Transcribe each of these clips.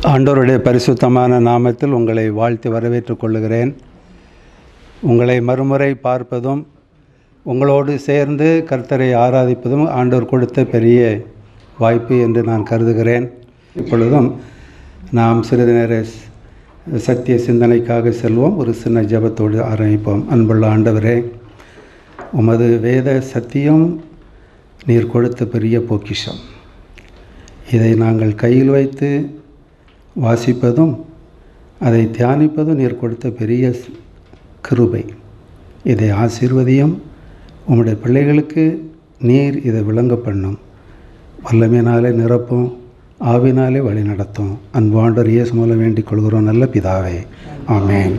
ஆண்டவருடைய பரிசுத்தமான நாமத்தில் உங்களை வாழ்த்தி வரவேற்றுக் கொள்ளுகிறேன் உங்களை மறுமுறை பார்ப்பதும் உங்களோடு சேர்ந்து கர்த்தரை ஆராதிப்பதும் ஆண்டவர் கொடுத்த பெரிய வாய்ப்பு என்று நான் கருதுகிறேன் இப்பொழுதும் நாம் சிறிது நேர ஸ்- சத்திய சிந்தனைக்காக செல்வோம் ஒரு சின்ன ஜெபத்தோடு ஆரம்பிப்போம் அன்புள்ள ஆண்டவரே உமது வேத சத்தியம் நீர் கொடுத்த பெரிய பொக்கிஷம் இதை நாங்கள் கையில் வைத்து வாசிப்பதும் அதை தியானிப்பதும் நீர் கொடுத்த பெரிய ஸ்- கிருபை இதை ஆசீர்வதியும் உம்முடைய பிள்ளைகளுக்கு நீர் இதை விளங்க பண்ணும் வல்லமையினாலே நிரப்பும் ஆவினாலே வழி நடத்தும் அன்பாண்டர் இயேசு மூலம் வேண்டிக் கொள்கிறோம் நல்ல பிதாவே ஆமென்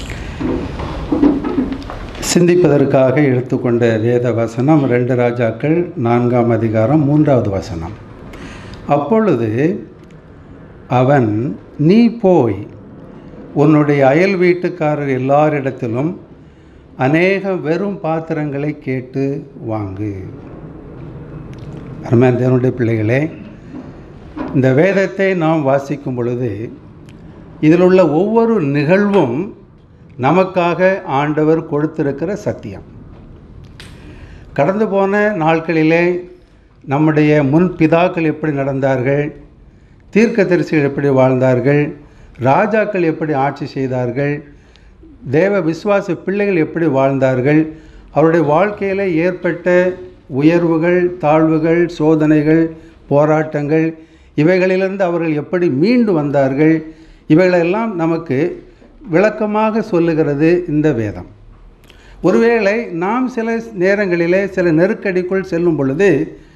சிந்திப்பதற்காக எடுத்துக்கொண்ட வேத வசனம் ரெண்டு ராஜாக்கள் நான்காம் அதிகாரம் மூன்றாவது வசனம் அப்பொழுது அவன் நீ போய் உன்னுடைய அயல் வீட்டுக்காரர் எல்லாரிடத்திலும் அநேக வெறும் பாத்திரங்களை கேட்டு வாங்கு அருமையான தேவனுடைய பிள்ளைகளே இந்த வேதத்தை நாம் வாசிக்கும் பொழுது இதில் உள்ள ஒவ்வொரு நிகழ்வும் நமக்காக ஆண்டவர் கொடுத்திருக்கிற சத்தியம் கடந்து போன நாட்களிலே நம்முடைய முன் பிதாக்கள் எப்படி நடந்தார்கள் தீர்க்கதரிசிகள் எப்படி வாழ்ந்தார்கள் ராஜாக்கள் எப்படி ஆட்சி செய்தார்கள் தேவ விசுவாச பிள்ளைகள் எப்படி வாழ்ந்தார்கள் அவருடைய வாழ்க்கையில் ஏற்பட்ட உயர்வுகள் தாழ்வுகள் சோதனைகள் போராட்டங்கள் இவைகளிலிருந்து அவர்கள் எப்படி மீண்டு வந்தார்கள் இவைகளெல்லாம் நமக்கு விளக்கமாக சொல்லுகிறது இந்த வேதம் ஒருவேளை நாம் சில நேரங்களிலே சில நெருக்கடிக்குள் செல்லும் பொழுது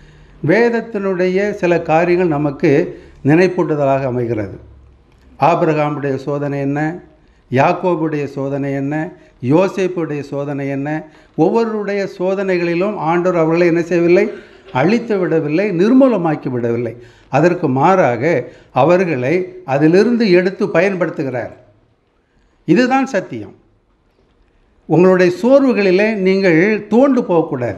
வேதத்தினுடைய சில காரியங்கள் நமக்கு நினைப்பூட்டுதலாக அமைகிறது ஆபிரகாமுடைய சோதனை என்ன யாக்கோபுடைய சோதனை என்ன யோசேப்புடைய சோதனை என்ன ஒவ்வொருடைய சோதனைகளிலும் ஆண்டவர் அவர்களை என்ன செய்யவில்லை அழித்து விடவில்லை நிர்மூலமாக்கி விடவில்லை அதற்கு மாறாக அவர்களை அதிலிருந்து எடுத்து பயன்படுத்துகிறார் இதுதான் சத்தியம் உங்களுடைய சோர்வுகளிலே நீங்கள் தோண்டு போகக்கூடாது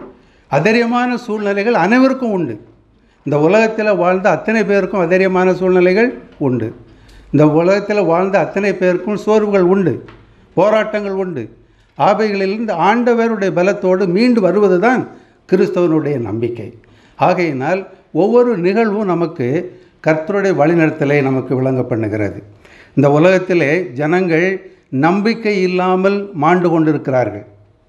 அதரியமான சூழ்நிலைகள் அனைவருக்கும் உண்டு இந்த உலகத்தில் வாழ்ந்த அத்தனை பேருக்கும் அதரியமான சூழ்நிலைகள் உண்டு இந்த உலகத்தில் வாழ்ந்த அத்தனை பேருக்கும் சோர்வுகள் உண்டு போராட்டங்கள் உண்டு ஆபைகளிலிருந்து ஆண்டவருடைய பலத்தோடு மீண்டு வருவது தான் கிறிஸ்தவனுடைய நம்பிக்கை ஆகையினால் ஒவ்வொரு நிகழ்வும் நமக்கு கர்த்தருடைய வழிநடத்தலை நமக்கு விளங்க பண்ணுகிறது இந்த உலகத்திலே ஜனங்கள் நம்பிக்கை இல்லாமல் மாண்டு கொண்டிருக்கிறார்கள்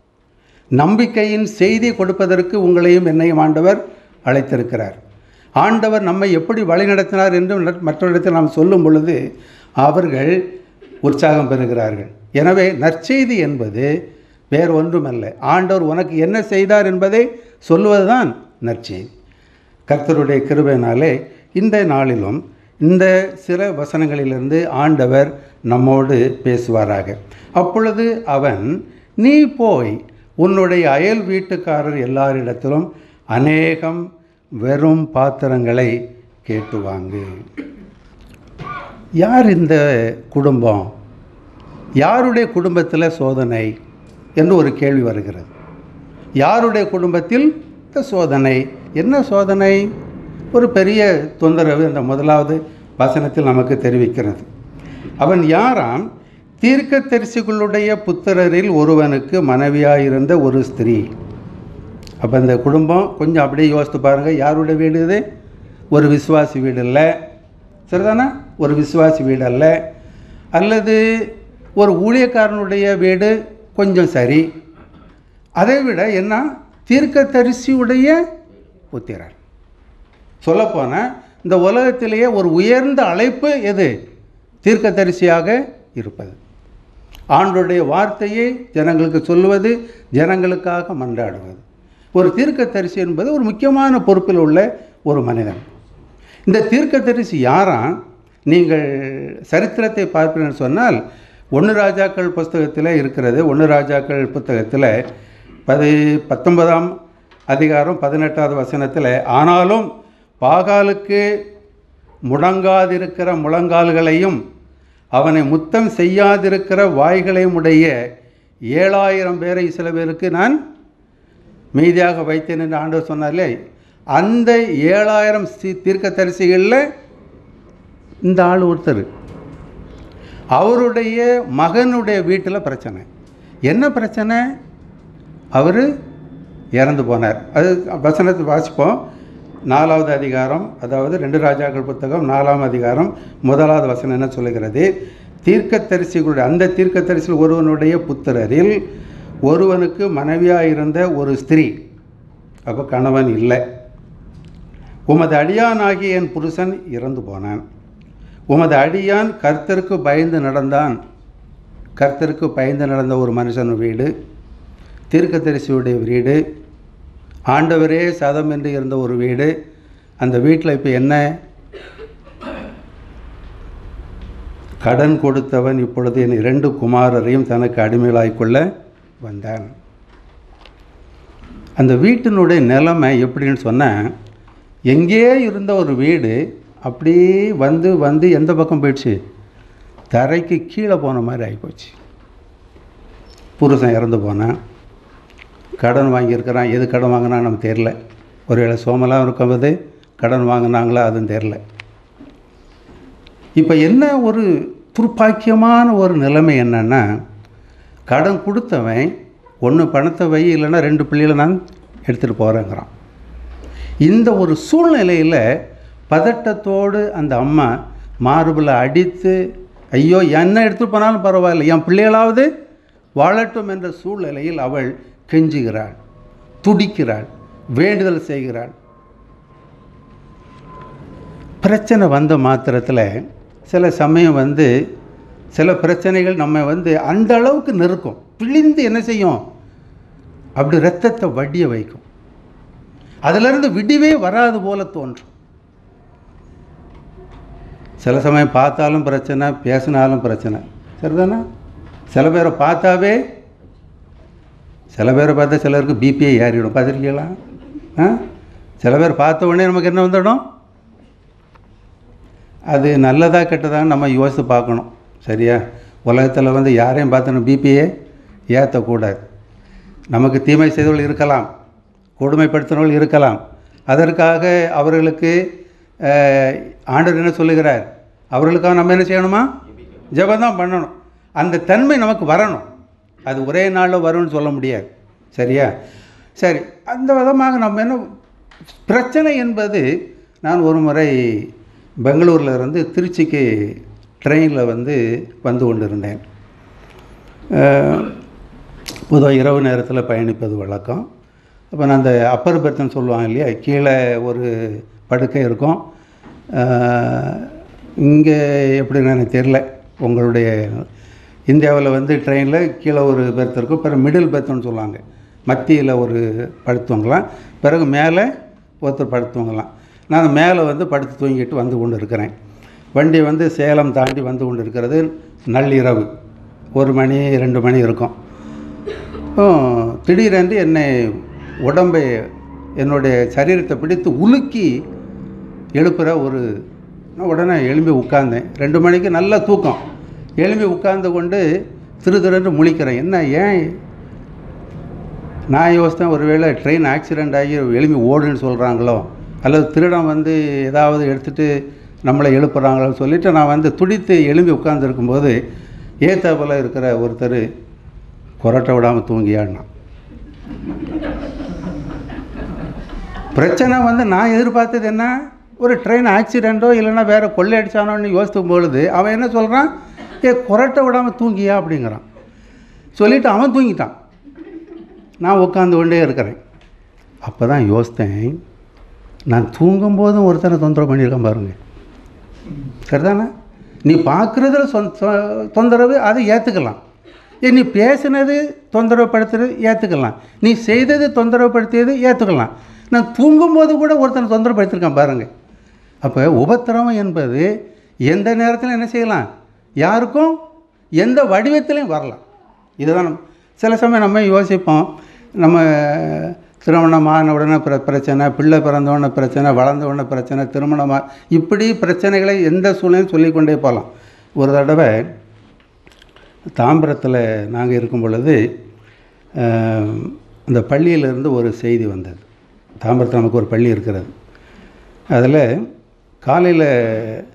நம்பிக்கையின் செய்தி கொடுப்பதற்கு உங்களையும் என்னையும் ஆண்டவர் அழைத்திருக்கிறார் ஆண்டவர் நம்மை எப்படி வழிநடத்தினார் என்று மற்ற- மற்றவரிடத்தில் நாம் சொல்லும் பொழுது அவர்கள் உற்சாகம் பெறுகிறார்கள் எனவே நற்செய்தி என்பது வேறு ஒன்றுமல்ல ஆண்டவர் உனக்கு என்ன செய்தார் என்பதை சொல்லுவதுதான் நற்செய்தி கர்த்தருடைய கிருபையினாலே இந்த நாளிலும் இந்த சில வசனங்களிலிருந்து ஆண்டவர் நம்மோடு பேசுவாராக அப்பொழுது அவன் நீ போய் உன்னுடைய அயல் வீட்டுக்காரர் எல்லாரிடத்திலும் அநேகம் வெறும் பாத்திரங்களை கேட்டு வாங்கு யார் இந்த குடும்பம் யாருடைய குடும்பத்தில் சோதனை என்று ஒரு கேள்வி வருகிறது யாருடைய குடும்பத்தில் இந்த சோதனை என்ன சோதனை ஒரு பெரிய தொந்தரவு இந்த முதலாவது வசனத்தில் நமக்கு தெரிவிக்கிறது அவன் யாராம் தீர்க்கதரிசிகளுடைய புத்திரரில் ஒருவனுக்கு மனைவியாயிருந்த ஒரு ஸ்திரீ அப்போ இந்த குடும்பம் கொஞ்சம் அப்படியே யோசித்து பாருங்கள் யாருடைய வீடு இது ஒரு விசுவாசி வீடு இல்லை சரிதானே ஒரு விசுவாசி வீடு அல்ல அல்லது ஒரு ஊழியக்காரனுடைய வீடு கொஞ்சம் சரி அதை விட என்ன தீர்க்கதரிசியுடைய புத்திரர் சொல்லப்போனால் இந்த உலகத்திலேயே ஒரு உயர்ந்த அழைப்பு எது தீர்க்கதரிசியாக இருப்பது ஆண்டுடைய வார்த்தையை ஜனங்களுக்கு சொல்லுவது ஜனங்களுக்காக மன்றாடுவது ஒரு தீர்க்கதரிசி என்பது ஒரு முக்கியமான பொறுப்பில் உள்ள ஒரு மனிதன் இந்த தீர்க்கதரிசி யாராம் நீங்கள் சரித்திரத்தை பார்ப்பீர்கள் சொன்னால் ஒன்று ராஜாக்கள் புஸ்தகத்தில் இருக்கிறது ஒன்று ராஜாக்கள் புத்தகத்தில் பதி பத்தொன்பதாம் அதிகாரம் பதினெட்டாவது வசனத்தில் ஆனாலும் பாகாலுக்கு முடங்காதிருக்கிற முழங்கால்களையும் அவனை முத்தம் செய்யாதிருக்கிற வாய்களையும் உடைய ஏழாயிரம் பேரை சில பேருக்கு நான் மீதியாக வைத்தேன் என்று ஆண்டவர் சொன்னார்லே அந்த ஏழாயிரம் சி தீர்க்கதரிசிகளில் இந்த ஆள் ஒருத்தர் அவருடைய மகனுடைய வீட்டில் பிரச்சனை என்ன பிரச்சனை அவர் இறந்து போனார் அது வசனத்தை வாசிப்போம் நாலாவது அதிகாரம் அதாவது ரெண்டு ராஜாக்கள் புத்தகம் நாலாம் அதிகாரம் முதலாவது வசனம் என்ன சொல்லுகிறது தீர்க்கதரிசிகளுடைய அந்த தீர்க்கதரிசியில் ஒருவனுடைய புத்திரரில் ஒருவனுக்கு மனைவியாக இருந்த ஒரு ஸ்திரீ அப்போ கணவன் இல்லை உமது அடியானாகிய என் புருஷன் இறந்து போனான் உமது அடியான் கர்த்தருக்கு பயந்து நடந்தான் கர்த்தருக்கு பயந்து நடந்த ஒரு மனுஷன் வீடு தீர்க்கதரிசியுடைய வீடு ஆண்டவரே சதம் என்று இருந்த ஒரு வீடு அந்த வீட்டில் இப்போ என்ன கடன் கொடுத்தவன் இப்பொழுது என் இரண்டு குமாரரையும் தனக்கு அடிமைகளாய் கொள்ள வந்தான் அந்த வீட்டினுடைய நிலைமை எப்படின்னு சொன்னால் எங்கேயோ இருந்த ஒரு வீடு அப்படியே வந்து வந்து எந்த பக்கம் போயிடுச்சு தரைக்கு கீழே போன மாதிரி ஆகிப்போச்சு புருஷன் இறந்து போனான் கடன் வாங்கியிருக்கிறான் எது கடன் வாங்கினா நமக்கு தெரில ஒருவேளை சோமலாம் இருக்கும்போது கடன் வாங்கினாங்களா அதுவும் தெரில இப்போ என்ன ஒரு துர்ப்பாக்கியமான ஒரு நிலைமை என்னென்னா கடன் கொடுத்தவன் ஒன்று பணத்தை வை இல்லைன்னா ரெண்டு பிள்ளைகளை நான் எடுத்துகிட்டு போகிறேங்கிறான் இந்த ஒரு சூழ்நிலையில் பதட்டத்தோடு அந்த அம்மா மார்பில் அடித்து ஐயோ என்ன எடுத்துகிட்டு போனாலும் பரவாயில்ல என் பிள்ளைகளாவது வாழட்டும் என்ற சூழ்நிலையில் அவள் கெஞ்சுகிறாள் துடிக்கிறாள் வேண்டுதல் செய்கிறாள் பிரச்சனை வந்த மாத்திரத்தில் சில சமயம் வந்து சில பிரச்சனைகள் நம்ம வந்து அந்த அளவுக்கு நெருக்கும் பிழிந்து என்ன செய்யும் அப்படி ரத்தத்தை வடிய வைக்கும் அதிலிருந்து விடிவே வராது போல தோன்றும் சில சமயம் பார்த்தாலும் பிரச்சனை பேசினாலும் பிரச்சனை சரிதானே சில பேரை பார்த்தாவே சில பேரை பார்த்தா சிலருக்கு பிபிஐ ஏறிடும் பார்த்துருக்கீங்களா ஆ சில பேர் பார்த்த உடனே நமக்கு என்ன வந்துடும் அது நல்லதா கெட்டதான்னு நம்ம யோசித்து பார்க்கணும் சரியா உலகத்தில் வந்து யாரையும் பார்த்தோன்னா பிபியை ஏற்றக்கூடாது நமக்கு தீமை செய்தவர்கள் இருக்கலாம் கொடுமைப்படுத்தினவர்கள் இருக்கலாம் அதற்காக அவர்களுக்கு அஹ், ஆண்டவர் என்ன சொல்லுகிறார் அவர்களுக்காக நம்ம என்ன செய்யணுமா ஜெபம் பண்ணணும் அந்த தன்மை நமக்கு வரணும் அது ஒரே நாளில் வரும்னு சொல்ல முடியாது சரியா சரி அந்த விதமாக நம்ம என்ன பிரச்சனை என்பது நான் ஒரு முறை பெங்களூரில் இருந்து திருச்சிக்கு ட்ரெயினில் வந்து வந்து கொண்டிருந்தேன் அஹ், பொதுவாக இரவு நேரத்தில் பயணிப்பது வழக்கம் அப்போ நான் அந்த அப்பர் பெர்த்துன்னு சொல்லுவாங்க இல்லையா கீழே ஒரு படுக்கை இருக்கும் இங்கே எப்படின்னு எனக்கு தெரில உங்களுடைய இந்தியாவில் வந்து ட்ரெயினில் கீழே ஒரு பெர்த் இருக்கும் பிறகு மிடில் பெர்த்துன்னு சொல்லுவாங்க மத்தியில் ஒரு படுத்துவங்களாம் பிறகு மேலே ஒருத்தர் படுத்துவங்களாம் நான் மேலே வந்து படுத்து தூங்கிட்டு வந்து கொண்டு இருக்கிறேன் வண்டி வந்து சேலம் தாண்டி வந்து கொண்டு இருக்கிறது நள்ளிரவு ஒரு மணி ரெண்டு மணி இருக்கும் அப்போ திடீரென்று என்னை உடம்பை என்னுடைய சரீரத்தை பிடித்து உலுக்கி எழுப்புற ஒரு நான் உடனே எழும்பி உட்கார்ந்தேன் ரெண்டு மணிக்கு நல்ல தூக்கம் எழும்பி உட்கார்ந்து கொண்டு திரு திருன்னு முழிக்கிறேன் என்ன ஏன் நான் யோசித்தேன் ஒருவேளை ட்ரெயின் ஆக்சிடெண்ட் ஆகி எழும்பி ஓடுன்னு சொல்கிறாங்களோ அல்லது திருடன் வந்து ஏதாவது எடுத்துகிட்டு நம்மளை எழுப்புறாங்களோன்னு சொல்லிட்டு நான் வந்து துடித்து எழும்பி உட்கார்ந்துருக்கும்போது ஏத்தாப்பில் இருக்கிற ஒருத்தர் கொரட்டை விடாமல் தூங்கியாடினான் பிரச்சனை வந்து நான் எதிர்பார்த்தது என்ன ஒரு ட்ரெயின் ஆக்சிடெண்ட்டோ இல்லைன்னா வேறு கொள்ளை அடித்தானோன்னு யோசிக்கும் பொழுது அவன் என்ன சொல்கிறான் ஏ கொரட்டை விடாமல் தூங்கியா அப்படிங்கிறான் சொல்லிவிட்டு அவன் தூங்கிட்டான் நான் உட்காந்து கொண்டே இருக்கிறேன் அப்போ தான் யோசித்தேன் நான் தூங்கும்போதும் ஒருத்தனை தொந்தரவு பண்ணியிருக்கேன் பாருங்க சரிதானே நீ பார்க்குறதுல சொந் சொ- தொந்தரவு அதை ஏற்றுக்கலாம் ஏ நீ பேசினது தொந்தரவுப்படுத்துறது ஏற்றுக்கலாம் நீ செய்தது தொந்தரவுப்படுத்தியது ஏற்றுக்கலாம் நான் தூங்கும்போது கூட ஒருத்தனை தொந்தரவுப்படுத்திருக்கேன் பாருங்க அப்போ உபத்திரவம் என்பது எந்த நேரத்தில் என்ன செய்யலாம் யாருக்கும் எந்த வடிவத்திலையும் வரலாம் இதுதான் நம்ம சில சமயம் நம்ம யோசிப்போம் நம்ம திருமணம் ஆன உடனே பிர பிரச்சனை பிள்ளை பிறந்த உடனே பிரச்சனை வளர்ந்த உடனே பிரச்சனை திருமணமாக இப்படி பிரச்சனைகளை எந்த சூழ்நிலையும் சொல்லிக்கொண்டே போகலாம் ஒரு தடவை தாம்பரத்தில் நாங்கள் இருக்கும் பொழுது அஹ், அந்த பள்ளியிலிருந்து ஒரு செய்தி வந்தது தாம்பரத்தில் நமக்கு ஒரு பள்ளி இருக்கிறது அதில் காலையில்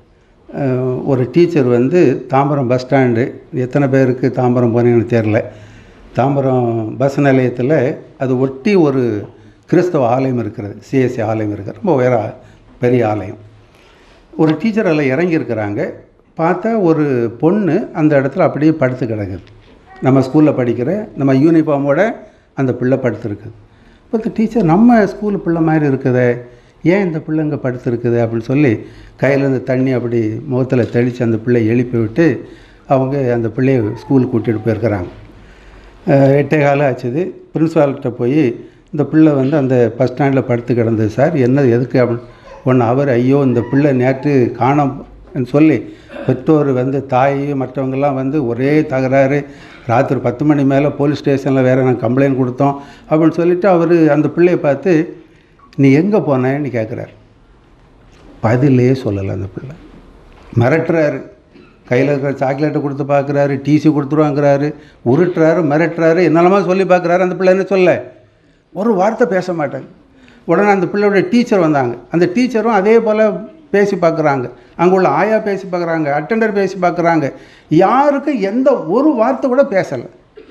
அஹ், ஒரு டீச்சர் வந்து தாம்பரம் பஸ் ஸ்டாண்டு எத்தனை பேருக்கு தாம்பரம் போனீங்கன்னு தெரில தாம்பரம் பஸ் நிலையத்தில் அது ஒட்டி ஒரு கிறிஸ்தவ ஆலயம் இருக்கிறது சிஎஸ்சி ஆலயம் இருக்கிறது ரொம்ப உயர பெரிய ஆலயம் ஒரு டீச்சர் அதில் இறங்கியிருக்கிறாங்க பார்த்தா ஒரு பொண்ணு அந்த இடத்துல அப்படியே படுத்து கிடக்குது நம்ம ஸ்கூலில் படிக்கிற நம்ம யூனிஃபார்மோட அந்த பிள்ளை படுத்துருக்குது இப்போ இந்த டீச்சர் நம்ம ஸ்கூல் பிள்ளை மாதிரி இருக்குதே ஏன் இந்த பிள்ளை இங்கே படுத்துருக்குது அப்படின்னு சொல்லி கையிலேருந்து தண்ணி அப்படி முகத்தில் தெளித்து அந்த பிள்ளை எழுப்பி விட்டு அவங்க அந்த பிள்ளையை ஸ்கூலுக்கு கூட்டிகிட்டு போயிருக்கிறாங்க அஹ் எட்டே காலம் ஆச்சுது பிரின்ஸிபால்கிட்ட போய் இந்த பிள்ளை வந்து அந்த பஸ் ஸ்டாண்டில் படுத்து கிடந்தது சார் என்ன எதுக்கு அப்படின்னு ஒன்று அவர் ஐயோ இந்த பிள்ளை நேற்று காணோம்னு சொல்லி பெற்றோர் வந்து தாய் மற்றவங்கெல்லாம் வந்து ஒரே தகராறு ராத்திரி பத்து மணி மேலே போலீஸ் ஸ்டேஷனில் வேறு நான் கம்ப்ளைண்ட் கொடுத்தோம் அப்படின்னு சொல்லிவிட்டு அவர் அந்த பிள்ளையை பார்த்து நீ எங்கே போனேன்னு கேட்குறாரு பதிலே சொல்லலை அந்த பிள்ளை மிரட்டுறாரு கையில் இருக்கிற சாக்லேட்டை கொடுத்து பார்க்குறாரு டிசி கொடுத்துருவாங்கிறாரு உருட்டுறாரு மிரட்டுறாரு என்னெல்லாமா சொல்லி பார்க்குறாரு அந்த பிள்ளை என்ன சொல்ல ஒரு வார்த்தை பேச மாட்டாங்க உடனே அந்த பிள்ளையோட டீச்சர் வந்தாங்க அந்த டீச்சரும் அதே போல் பேசி பார்க்குறாங்க அங்கே உள்ள ஆயா பேசி பார்க்குறாங்க அட்டெண்டர் பேசி பார்க்குறாங்க யாருக்கும் எந்த ஒரு வார்த்தை கூட பேசலை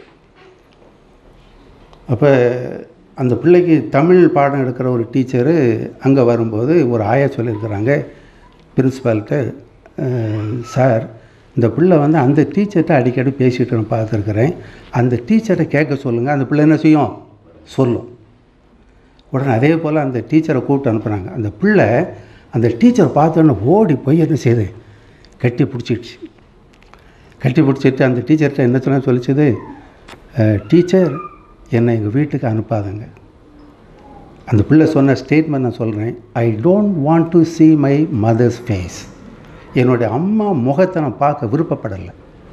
அப்போ அந்த பிள்ளைக்கு தமிழ் பாடம் எடுக்கிற ஒரு டீச்சரு அங்கே வரும்போது ஒரு ஆயா சொல்லியிருக்கிறாங்க பிரின்ஸிபால்கிட்ட சார் இந்த பிள்ளை வந்து அந்த டீச்சர்கிட்ட அடிக்கடி பேசிட்டு நான் பார்த்துருக்குறேன் அந்த டீச்சரை கேட்க சொல்லுங்கள் அந்த பிள்ளை என்ன செய்யும் சொல்லும் உடனே அதே போல் அந்த டீச்சரை கூப்பிட்டு அனுப்புகிறாங்க அந்த பிள்ளை அந்த டீச்சரை பார்த்தோன்னே ஓடி போய் என்ன செய்யுது கட்டி பிடிச்சிடுச்சு கட்டி பிடிச்சிட்டு அந்த டீச்சர்கிட்ட என்ன சொன்ன சொல்லிச்சது டீச்சர் என்னை எங்கள் வீட்டுக்கு அனுப்பாதுங்க அந்த பிள்ளை சொன்ன ஸ்டேட்மெண்ட் நான் சொல்கிறேன் I don't want to see my mother's face என்னுடைய அம்மா முகத்தை நான் பார்க்க விருப்பப்படலை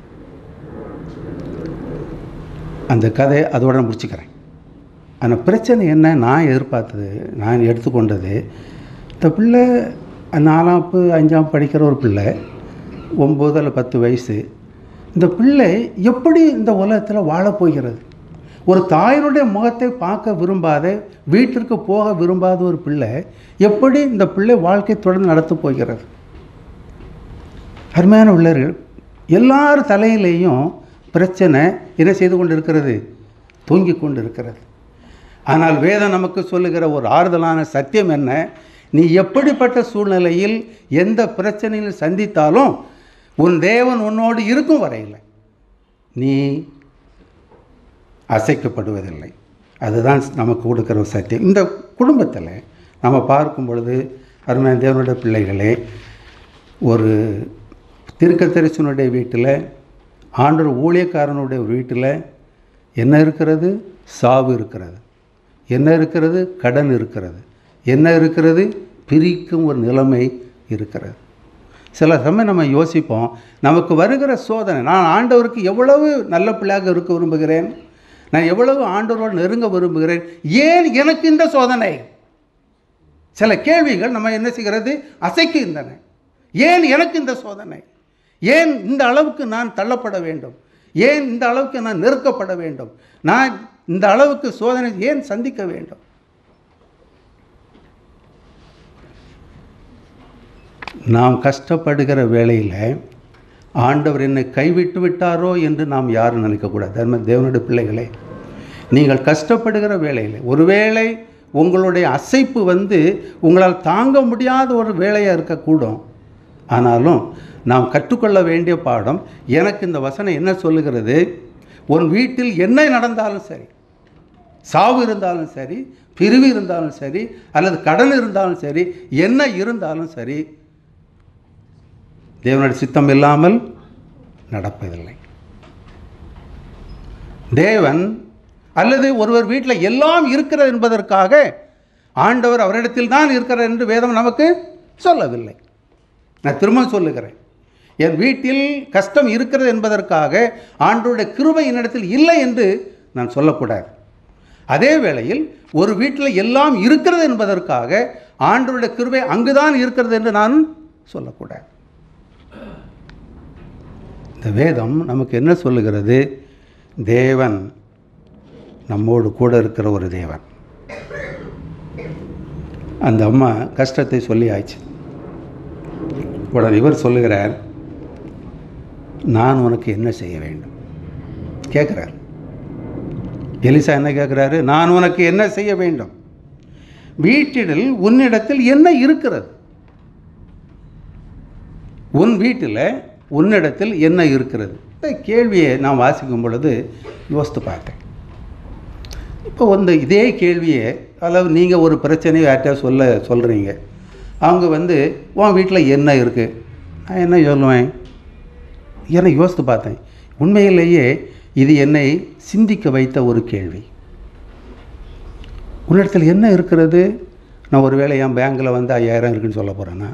அந்த கதையை அதோட நான் முடிச்சுக்கிறேன் ஆனால் பிரச்சனை என்ன நான் எதிர்பார்த்தது நான் எடுத்துக்கொண்டது இந்த பிள்ளை நாலாப்பு அஞ்சாம் படிக்கிற ஒரு பிள்ளை ஒம்பது அல்ல பத்து வயசு இந்த பிள்ளை எப்படி இந்த உலகத்தில் வாழப் போகிறது ஒரு தாயினுடைய முகத்தை பார்க்க விரும்பாத வீட்டிற்கு போக விரும்பாத ஒரு பிள்ளை எப்படி இந்த பிள்ளை வாழ்க்கை தொடர்ந்து நடத்தப் போகிறது அருமையான உள்ளர்கள் எல்லார் தலையிலேயும் பிரச்சனை என்ன செய்து கொண்டு இருக்கிறது தூங்கி கொண்டு இருக்கிறது ஆனால் வேதம் நமக்கு சொல்லுகிற ஒரு ஆறுதலான சத்தியம் என்ன நீ எப்படிப்பட்ட சூழ்நிலையில் எந்த பிரச்சனையில் சந்தித்தாலும் உன் தேவன் உன்னோடு இருக்கும் வரையில் நீ அசைக்கப்படுவதில்லை அதுதான் நமக்கு கொடுக்குற ஒரு சத்தியம் இந்த குடும்பத்தில் நம்ம பார்க்கும் பொழுது அருமையான தேவனுடைய பிள்ளைகளே ஒரு திருக்கத்தரிசனுடைய வீட்டில் ஆண்டவர் ஊழியக்காரனுடைய வீட்டில் என்ன இருக்கிறது சாவு இருக்கிறது என்ன இருக்கிறது கடன் இருக்கிறது என்ன இருக்கிறது பிரிக்கும் ஒரு நிலைமை இருக்கிறது சில சமயம் நம்ம யோசிப்போம் நமக்கு வருகிற சோதனை நான் ஆண்டவருக்கு எவ்வளவு நல்ல பிள்ளையாக இருக்க விரும்புகிறேன் நான் எவ்வளவு ஆண்டவரோடு நெருங்க விரும்புகிறேன் ஏன் எனக்கு இந்த சோதனை சில கேள்விகள் நம்ம என்ன செய்கிறது அசைக்கின்றன ஏன் எனக்கு இந்த சோதனை ஏன் இந்த அளவுக்கு நான் தள்ளப்பட வேண்டும் ஏன் இந்த அளவுக்கு நான் நெருக்கப்பட வேண்டும் நான் இந்த அளவுக்கு சோதனை ஏன் சந்திக்க வேண்டும் நாம் கஷ்டப்படுகிற வேளையில் ஆண்டவர் என்னை கைவிட்டு விட்டாரோ என்று நாம் யாரும் நினைக்கக்கூடாது தர்ம தேவனுடைய பிள்ளைகளே நீங்கள் கஷ்டப்படுகிற வேளையில் ஒருவேளை உங்களுடைய அசைப்பு வந்து உங்களால் தாங்க முடியாத ஒரு வேலையாக இருக்கக்கூடும் ஆனாலும் நாம் கற்றுக்கொள்ள வேண்டிய பாடம் எனக்கு இந்த வசனம் என்ன சொல்லுகிறது உன் வீட்டில் என்ன நடந்தாலும் சரி சாவு இருந்தாலும் சரி பிரிவு இருந்தாலும் சரி அல்லது கடன் இருந்தாலும் சரி என்ன இருந்தாலும் சரி தேவனுடைய சித்தம் இல்லாமல் நடப்பதில்லை தேவன் அல்லது ஒருவர் வீட்டில் எல்லாம் இருக்கிறது என்பதற்காக ஆண்டவர் அவரிடத்தில் தான் இருக்கிறார் என்று வேதம் நமக்கு சொல்லவில்லை நான் திரும்ப சொல்லுகிறேன் என் வீட்டில் கஷ்டம் இருக்கிறது என்பதற்காக ஆண்டோடைய கிருபை என்னிடத்தில் இல்லை என்று நான் சொல்லக்கூடாது அதே வேளையில் ஒரு வீட்டில் எல்லாம் இருக்கிறது என்பதற்காக ஆண்டோடைய கிருபை அங்குதான் இருக்கிறது என்று நான் சொல்லக்கூடாது இந்த வேதம் நமக்கு என்ன சொல்லுகிறது தேவன் நம்மோடு கூட இருக்கிற ஒரு தேவன் அந்த அம்மா கஷ்டத்தை சொல்லி ஆச்சு உடனே இவர் சொல்லுகிறார் நான் உனக்கு என்ன செய்ய வேண்டும் கேட்குறார் எலிசா என்ன கேட்குறாரு நான் உனக்கு என்ன செய்ய வேண்டும் வீட்டில் உன்னிடத்தில் என்ன இருக்கிறது உன் வீட்டில் உன்னிடத்தில் என்ன இருக்கிறது இந்த கேள்வியை நான் வாசிக்கும் பொழுது யோசித்து பார்த்தேன் இப்போ வந்து இதே கேள்வியை அதாவது நீங்கள் ஒரு பிரச்சனையை யார்கிட்ட சொல்ல சொல்கிறீங்க அவங்க வந்து உன் வீட்டில் என்ன இருக்குது நான் என்ன சொல்லுவேன் ஏன்னா யோசித்து பார்த்தேன் உண்மையிலேயே இது என்னை சிந்திக்க வைத்த ஒரு கேள்வி உன்னிடத்தில் என்ன இருக்கிறது நான் ஒருவேளை என் பேங்கில் வந்து ஐயாயிரம் இருக்குன்னு சொல்ல போகிறேன்னா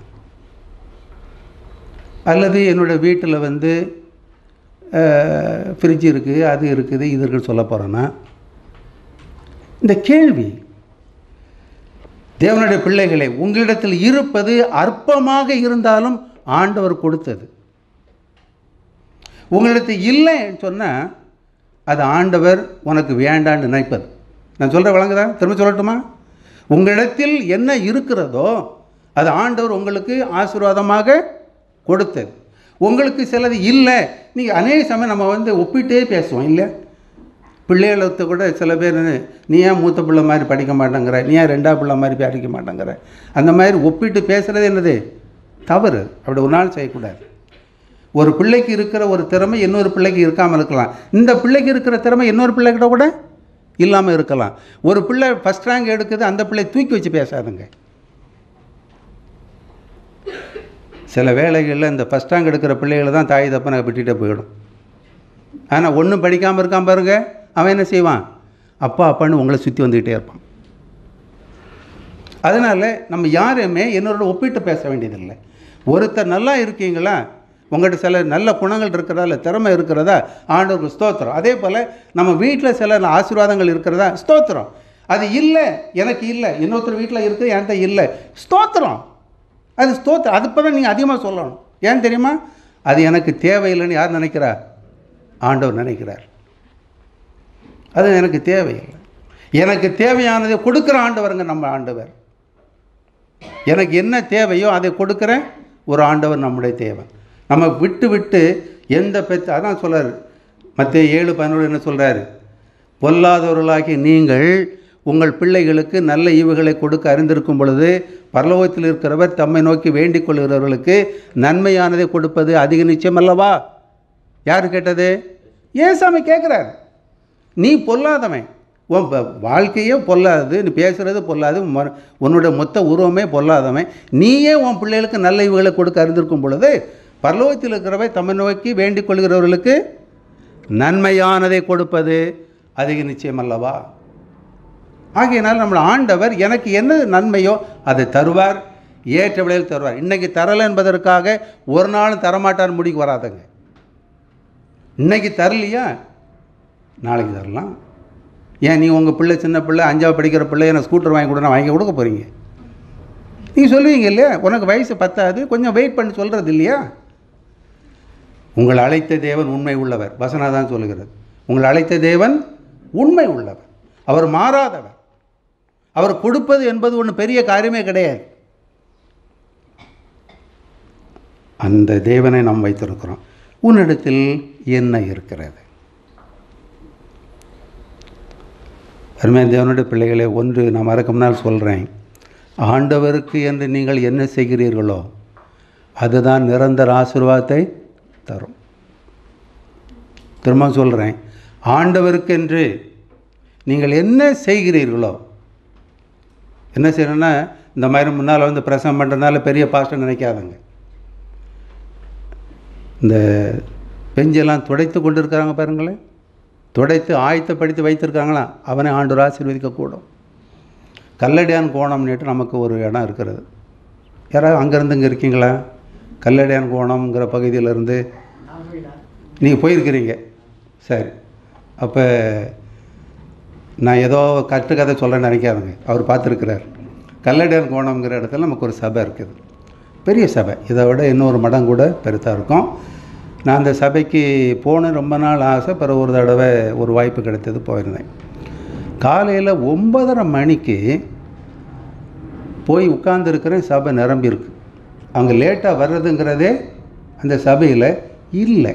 அல்லது என்னோடய வீட்டில் வந்து ஃப்ரிட்ஜ் இருக்குது அது இருக்குது இது இருக்குன்னு சொல்ல போகிறேன்னா இந்த கேள்வி தேவனுடைய பிள்ளைகளை உங்களிடத்தில் இருப்பது அற்பமாக இருந்தாலும் ஆண்டவர் கொடுத்தது உங்களிடத்தில் இல்லைன்னு சொன்னால் அது ஆண்டவர் உனக்கு வேண்டான்னு நினைப்பது நான் சொல்கிற வழங்குதா திரும்ப சொல்லட்டுமா உங்களிடத்தில் என்ன இருக்கிறதோ அது ஆண்டவர் உங்களுக்கு ஆசீர்வாதமாக கொடுத்தது உங்களுக்கு சிலது இல்லை நீங்கள் அநேக சமயம் நம்ம வந்து ஒப்பிட்டே பேசுவோம் இல்லை பிள்ளைகளுக்கு கூட சில பேர் நீ ஏன் மூத்த பிள்ளை மாதிரி படிக்க மாட்டேங்கிற நீ ஏன் ரெண்டா பிள்ளை மாதிரி படிக்க மாட்டேங்கிற அந்த மாதிரி ஒப்பிட்டு பேசுகிறது என்னது தவறு அப்படி ஒரு நாள் செய்யக்கூடாது ஒரு பிள்ளைக்கு இருக்கிற ஒரு திறமை இன்னொரு பிள்ளைக்கு இருக்காமல் இருக்கலாம் இந்த பிள்ளைக்கு இருக்கிற திறமை இன்னொரு பிள்ளைகிட்ட கூட இல்லாமல் இருக்கலாம் ஒரு பிள்ளை ஃபஸ்ட் ரேங்க் எடுக்குது அந்த பிள்ளை தூக்கி வச்சு பேசாதுங்க சில வேலைகளில் இந்த ஃபஸ்ட் ரேங்க் எடுக்கிற பிள்ளைகளை தான் தாய் தப்பனை விட்டுட்டே போயிடும் ஆனால் ஒன்றும் படிக்காமல் இருக்கான் பாருங்க அவன் என்ன செய்வான் அப்பா அப்பான்னு உங்களை சுற்றி வந்துக்கிட்டே இருப்பான் அதனால் நம்ம யாரையுமே என்னோட ஒப்பிட்டு பேச வேண்டியதில்லை ஒருத்தர் நல்லா இருக்கீங்களா உங்கள்கிட்ட சில நல்ல குணங்கள் இருக்கிறதா இல்லை திறமை இருக்கிறதா ஆண்டவருக்கு ஸ்தோத்திரம் அதே போல் நம்ம வீட்டில் சில ஆசீர்வாதங்கள் இருக்கிறதா ஸ்தோத்திரம் அது இல்லை எனக்கு இல்லை இன்னொருத்தர் வீட்டில் இருக்குது என்கிட்ட இல்லை ஸ்தோத்திரம் அது ஸ்தோத்திரம் அது இப்போ தான் நீங்கள் அதிகமாக சொல்லணும் ஏன் தெரியுமா அது எனக்கு தேவையில்லைன்னு யார் நினைக்கிறா ஆண்டவர் நினைக்கிறார் அது எனக்கு தேவையில்லை எனக்கு தேவையானதை கொடுக்குற ஆண்டவருங்க நம்ம ஆண்டவர் எனக்கு என்ன தேவையோ அதை கொடுக்குற ஒரு ஆண்டவர் நம்முடைய தேவை நம்ம விட்டு விட்டு எந்த பெற்ற அதான் சொல்கிறார் மற்ற ஏழு பதினோரு என்ன சொல்கிறாரு பொல்லாதவர்களாகி நீங்கள் உங்கள் பிள்ளைகளுக்கு நல்ல ஈவுகளை கொடுக்க அறிந்திருக்கும் பொழுது பரலோகத்தில் இருக்கிறவர் தம்மை நோக்கி வேண்டிக் கொள்கிறவர்களுக்கு நன்மையானதை கொடுப்பது அதிக நிச்சயம் அல்லவா யார் கேட்டது ஏன் சாமி கேட்குறாரு நீ பொல்லாதவன் உன் ப- வாழ்க்கையே பொல்லாது நீ பேசுகிறது பொல்லாது ம- உன்னோட மொத்த உருவமே பொல்லாதவன் நீயே உன் பிள்ளைகளுக்கு நல்ல இவுகளை கொடுக்க அறிந்திருக்கும் பொழுது பரலோகத்தில் இருக்கிறவை தம்மை நோக்கி வேண்டிக் கொள்கிறவர்களுக்கு நன்மையானதை கொடுப்பது அதிக நிச்சயம் அல்லவா ஆகையினால் நம்ம ஆண்டவர் எனக்கு என்ன நன்மையோ அதை தருவார் ஏற்ற விலையில் தருவார் இன்னைக்கு தரலை என்பதற்காக ஒரு நாளும் தரமாட்டார் முடிக்கு வராதுங்க இன்னைக்கு தரலையா நாளைக்கு தரலாம் ஏன் நீ உங்கள் பிள்ளை சின்ன பிள்ளை அஞ்சாவது படிக்கிற பிள்ளை எனக்கு ஸ்கூட்டர் வாங்கி கொடுனா வாங்கி கொடுக்க போகிறீங்க நீங்கள் சொல்லுவீங்க இல்லையா உனக்கு வயசு பத்தாது கொஞ்சம் வெயிட் பண்ணி சொல்கிறது இல்லையா உங்கள் அழைத்த தேவன் உண்மை உள்ளவர் வசனா தான் சொல்லுகிறது உங்கள் அழைத்த தேவன் உண்மை உள்ளவர் அவர் மாறாதவர் அவர் கொடுப்பது என்பது ஒன்று பெரிய காரியமே கிடையாது அந்த தேவனை நாம் வைத்திருக்கிறோம் உன்னிடத்தில் என்ன இருக்கிறது அருமையான தேவனுடைய பிள்ளைகளே ஒன்று நான் மறக்க முன்னால் சொல்கிறேன் ஆண்டவருக்கு என்று நீங்கள் என்ன செய்கிறீர்களோ அதுதான் நிரந்தர ஆசீர்வாதத்தை தரும் திரும்ப சொல்கிறேன் ஆண்டவருக்கென்று நீங்கள் என்ன செய்கிறீர்களோ என்ன செய்யணும்னா இந்த மாதிரி முன்னால் வந்து பிரசவம் பண்ணுறதுனால பெரிய பாஸ்டர் நினைக்காதங்க இந்த பெஞ்செல்லாம் துடைத்து கொண்டு இருக்கிறாங்க பாருங்களேன் துடைத்து ஆயத்தப்படுத்தி வைத்திருக்காங்களாம் அவனை ஆண்டவர் ஆசீர்வதிக்கக்கூடும் கல்லடியான் கோணம்னுட்டு நமக்கு ஒரு இடம் இருக்கிறது யாராவது அங்கேருந்து இங்கே இருக்கீங்களா கல்லடியான் கோணம்ங்கிற பகுதியிலேருந்து நீங்கள் போயிருக்கிறீங்க சரி அப்போ நான் ஏதோ கட்டுக்கதை சொல்கிறேன்னு நினைக்காதுங்க அவர் பார்த்துருக்கிறார் கல்லடியான் கோணம்ங்கிற இடத்துல நமக்கு ஒரு சபை இருக்குது பெரிய சபை இதை விட இன்னொரு மடம் கூட பெருசாக இருக்கும் நான் அந்த சபைக்கு போன ரொம்ப நாள் ஆசை பிறகு ஒரு தடவை ஒரு வாய்ப்பு கிடைத்தது போயிருந்தேன் காலையில் ஒன்பதரை மணிக்கு போய் உட்கார்ந்துருக்கிறேன் சபை நிரம்பியிருக்கு அவங்க லேட்டாக வர்றதுங்கிறதே அந்த சபையில் இல்லை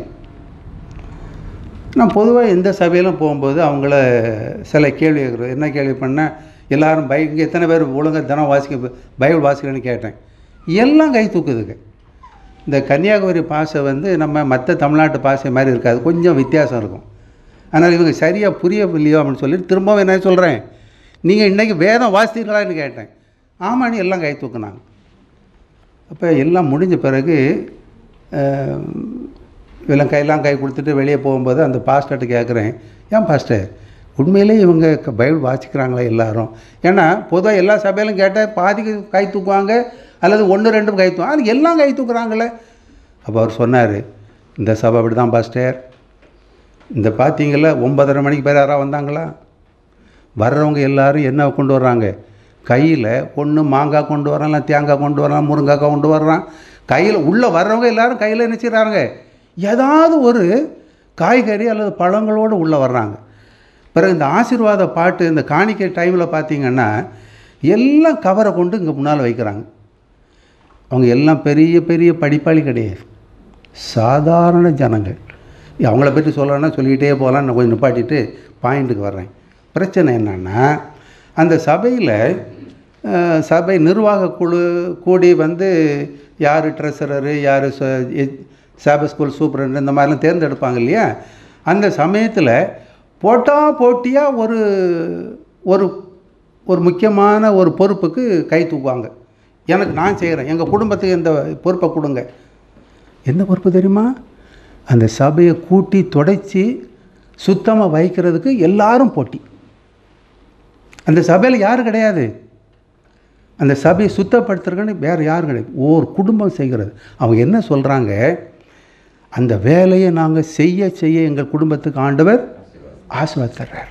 நான் பொதுவாக எந்த சபையிலும் போகும்போது அவங்கள சில கேள்வி கேட்குறோம் என்ன கேள்வி பண்ணேன் எல்லாரும் பை இங்கே எத்தனை பேர் ஒழுங்காக தினம் வாசிக்க பைபிள் வாசிக்கிறேன்னு கேட்டேன் எல்லாம் கை தூக்குதுங்க இந்த கன்னியாகுமரி பாஷை வந்து நம்ம மற்ற தமிழ்நாட்டு பாஷை மாதிரி இருக்காது கொஞ்சம் வித்தியாசம் இருக்கும் ஆனால் இவங்க சரியாக புரியவில்லையோ அப்படின்னு சொல்லி திரும்பவும் என்ன சொல்கிறேன் நீங்கள் இன்றைக்கி வேதம் வாசித்தீர்களான்னு கேட்டேன் ஆமான்னு எல்லாம் கை தூக்குனாங்க அப்போ எல்லாம் முடிஞ்ச பிறகு அஹ், இவெல்லாம் கையெல்லாம் கை கொடுத்துட்டு வெளியே போகும்போது அந்த பாஸ்டர்கிட்ட கேட்குறேன் ஏன் பாஸ்டர் உண்மையிலே இவங்க க- பைபிள் வாசிக்கிறாங்களா எல்லாரும் ஏன்னா பொதுவாக எல்லா சபையிலும் கேட்டால் பாதிக்கு கை தூக்குவாங்க அல்லது ஒன்று ரெண்டும் கை தூக்குவாங்க அது எல்லாம் கை தூக்குறாங்களே அப்போ அவர் சொன்னார் இந்த சபை அப்படி தான் பாஸ்டர் இந்த பார்த்தீங்களா ஒன்பதரை மணிக்கு பேர் யாராவது வந்தாங்களா வர்றவங்க எல்லாரும் என்ன கொண்டு வர்றாங்க கையில் ஒன்று மாங்காய் கொண்டு வரான் இல்லை தேங்காய் கொண்டு வரான் முருங்கைக்காய் கொண்டு வர்றான் கையில் உள்ளே வர்றவங்க எல்லாரும் கையில் என்ன செய்கிறாங்க ஏதாவது ஒரு காய்கறி அல்லது பழங்களோடு உள்ளே வர்றாங்க பிறகு இந்த ஆசீர்வாத பாட்டு இந்த காணிக்கை டைமில் பார்த்தீங்கன்னா எல்லாம் கவரை கொண்டு இங்கே முன்னால் வைக்கிறாங்க அவங்க எல்லாம் பெரிய பெரிய படிப்பாளி கிடையாது சாதாரண ஜனங்கள் அவங்கள பற்றி சொல்லணும்னா சொல்லிக்கிட்டே போகலாம் நான் கொஞ்சம் நிப்பாட்டிட்டு பாயிண்ட்டுக்கு வர்றேன் பிரச்சனை என்னன்னா அந்த சபையில் அஹ், சபை நிர்வாக குழு கூடி வந்து யார் ட்ரெஸரரு யார் சாப ஸ்கூல் சூப்பரண்ட் இந்த மாதிரிலாம் தேர்ந்தெடுப்பாங்க இல்லையா அந்த சமயத்தில் போட்டா போட்டியாக ஒரு ஒரு ஒரு முக்கியமான ஒரு பொறுப்புக்கு கை தூக்குவாங்க எனக்கு நான் செய்கிறேன் எங்கள் குடும்பத்துக்கு இந்த பொறுப்பை கொடுங்க என்ன பொறுப்பு தெரியுமா அந்த சபையை கூட்டி தொடச்சி சுத்தமாக வைக்கிறதுக்கு எல்லாரும் போட்டி அந்த சபையில் யார் கிடையாது அந்த சபையை சுத்தப்படுத்துறதுன்னு வேறு யாரும் கிடையாது ஒரு குடும்பம் செய்கிறது அவங்க என்ன சொல்கிறாங்க அந்த வேலையை நாங்கள் செய்ய செய்ய எங்கள் குடும்பத்துக்கு ஆண்டவர் ஆசீர்வாதம் தர்றார்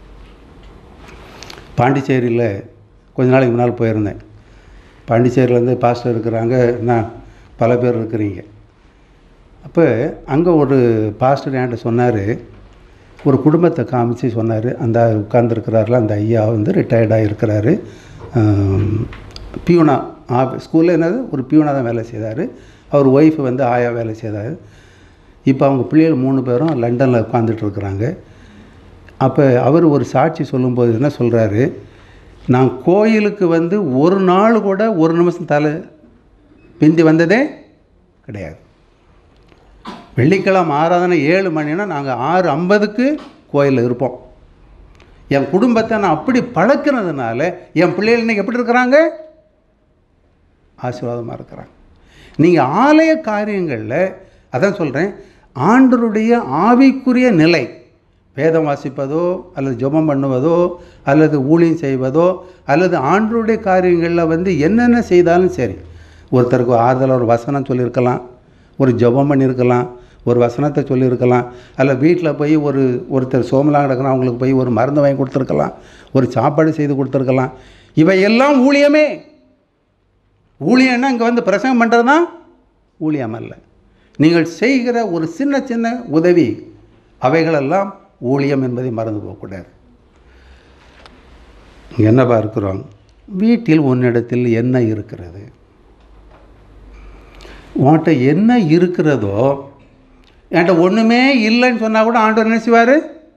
பாண்டிச்சேரியில் கொஞ்ச நாளைக்கு முன்னால் போயிருந்தேன் பாண்டிச்சேரியிலேருந்து பாஸ்டர் இருக்கிறாங்க நான் பல பேர் இருக்கிறீங்க அப்போ அங்கே ஒரு பாஸ்டர் என்கிட்ட சொன்னார் ஒரு குடும்பத்தை காமிச்சு சொன்னார் அந்த உட்கார்ந்துருக்கிறாருல அந்த ஐயா வந்து ரிட்டையர்டாக இருக்கிறாரு பியூனா ஆ ஸ்கூலில் என்னது ஒரு பியூனா தான் வேலை செய்தார் அவர் ஒய்ஃப் வந்து ஆயா வேலை செய்தார் இப்போ அவங்க பிள்ளைகள் மூணு பேரும் லண்டனில் உட்காந்துட்டு இருக்கிறாங்க அப்போ அவர் ஒரு சாட்சி சொல்லும்போது என்ன சொல்கிறாரு நான் கோயிலுக்கு வந்து ஒரு நாள் கூட ஒரு நிமிஷம் தலை பிந்தி வந்ததே கிடையாது வெள்ளிக்கிழமை ஆராதனை ஏழு மணினா நாங்கள் ஆறு ஐம்பதுக்கு கோயிலில் இருப்போம் என் குடும்பத்தை நான் அப்படி பழக்கிறதுனால என் பிள்ளைகள் இன்னைக்கு எப்படி இருக்கிறாங்க ஆசீர்வாதமாக இருக்கிறாங்க நீங்கள் ஆலய காரியங்களில் அதான் சொல்கிறேன் ஆண்டருடைய ஆவிக்குரிய நிலை வேதம் வாசிப்பதோ அல்லது ஜெபம் பண்ணுவதோ அல்லது ஊழியம் செய்வதோ அல்லது ஆண்டருடைய காரியங்களில் வந்து என்னென்ன செய்தாலும் சரி ஒருத்தருக்கு ஆறுதலாக ஒரு வசனம் சொல்லியிருக்கலாம் ஒரு ஜெபம் பண்ணியிருக்கலாம் ஒரு வசனத்தை சொல்லியிருக்கலாம் அல்ல வீட்டில் போய் ஒரு ஒருத்தர் சோமலாம் கிடக்குறான் அவங்களுக்கு போய் ஒரு மருந்து வாங்கி கொடுத்துருக்கலாம் ஒரு சாப்பாடு செய்து கொடுத்துருக்கலாம் இவையெல்லாம் ஊழியமே ஊழியம்னா இங்கே வந்து பிரசங்கம் பண்ணுறது தான் ஊழியம் அல்ல நீங்கள் செய்கிற ஒரு சின்ன சின்ன உதவி அவைகளெல்லாம் ஊழியம் என்பதை மறந்து போகக்கூடாது இங்க என்னப்பா இருக்கிறோம் வீட்டில் உன்னிடத்தில் என்ன இருக்கிறது உன்கிட்ட என்ன இருக்கிறதோ என்கிட்ட ஒன்றுமே இல்லைன்னு சொன்னால் கூட ஆண்டவர் என்ன செய்வார்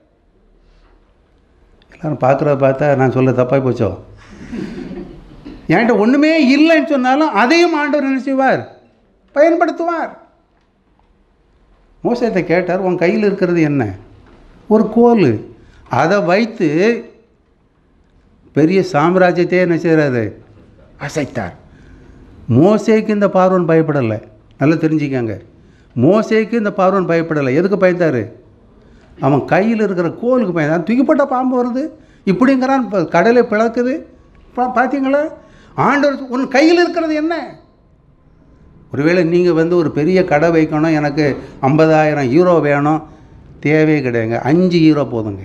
எல்லாரும் பார்க்குறத பார்த்தா நான் சொல்ல தப்பாக போச்சோ என்கிட்ட ஒன்றுமே இல்லைன்னு சொன்னாலும் அதையும் ஆண்டவர் என்ன செய்வார் பயன்படுத்துவார் மோசத்தை கேட்டார் உன் கையில் இருக்கிறது என்ன ஒரு கோல் அதை வைத்து பெரிய சாம்ராஜ்யத்தையே என்ன செய்கிறாரு அசைத்தார் மோசேக்கு இந்த பார்வன் பயப்படலை நல்லா தெரிஞ்சுக்கங்க மோசேக்கு இந்த பார்வன் பயப்படலை எதுக்கு பயந்தார் அவன் கையில் இருக்கிற கோலுக்கு பயந்தான் தூக்கிப்பட்ட பாம்பு வருது இப்படிங்கிறான் இப்போ கடலை பிளக்குது பா பார்த்தீங்களா ஆண்டவர் உன் கையில் இருக்கிறது என்ன ஒருவேளை நீங்கள் வந்து ஒரு பெரிய கடை வைக்கணும் எனக்கு ஐம்பதாயிரம் யூரோ வேணும் தேவையே கிடையாதுங்க அஞ்சு யூரோ போதுங்க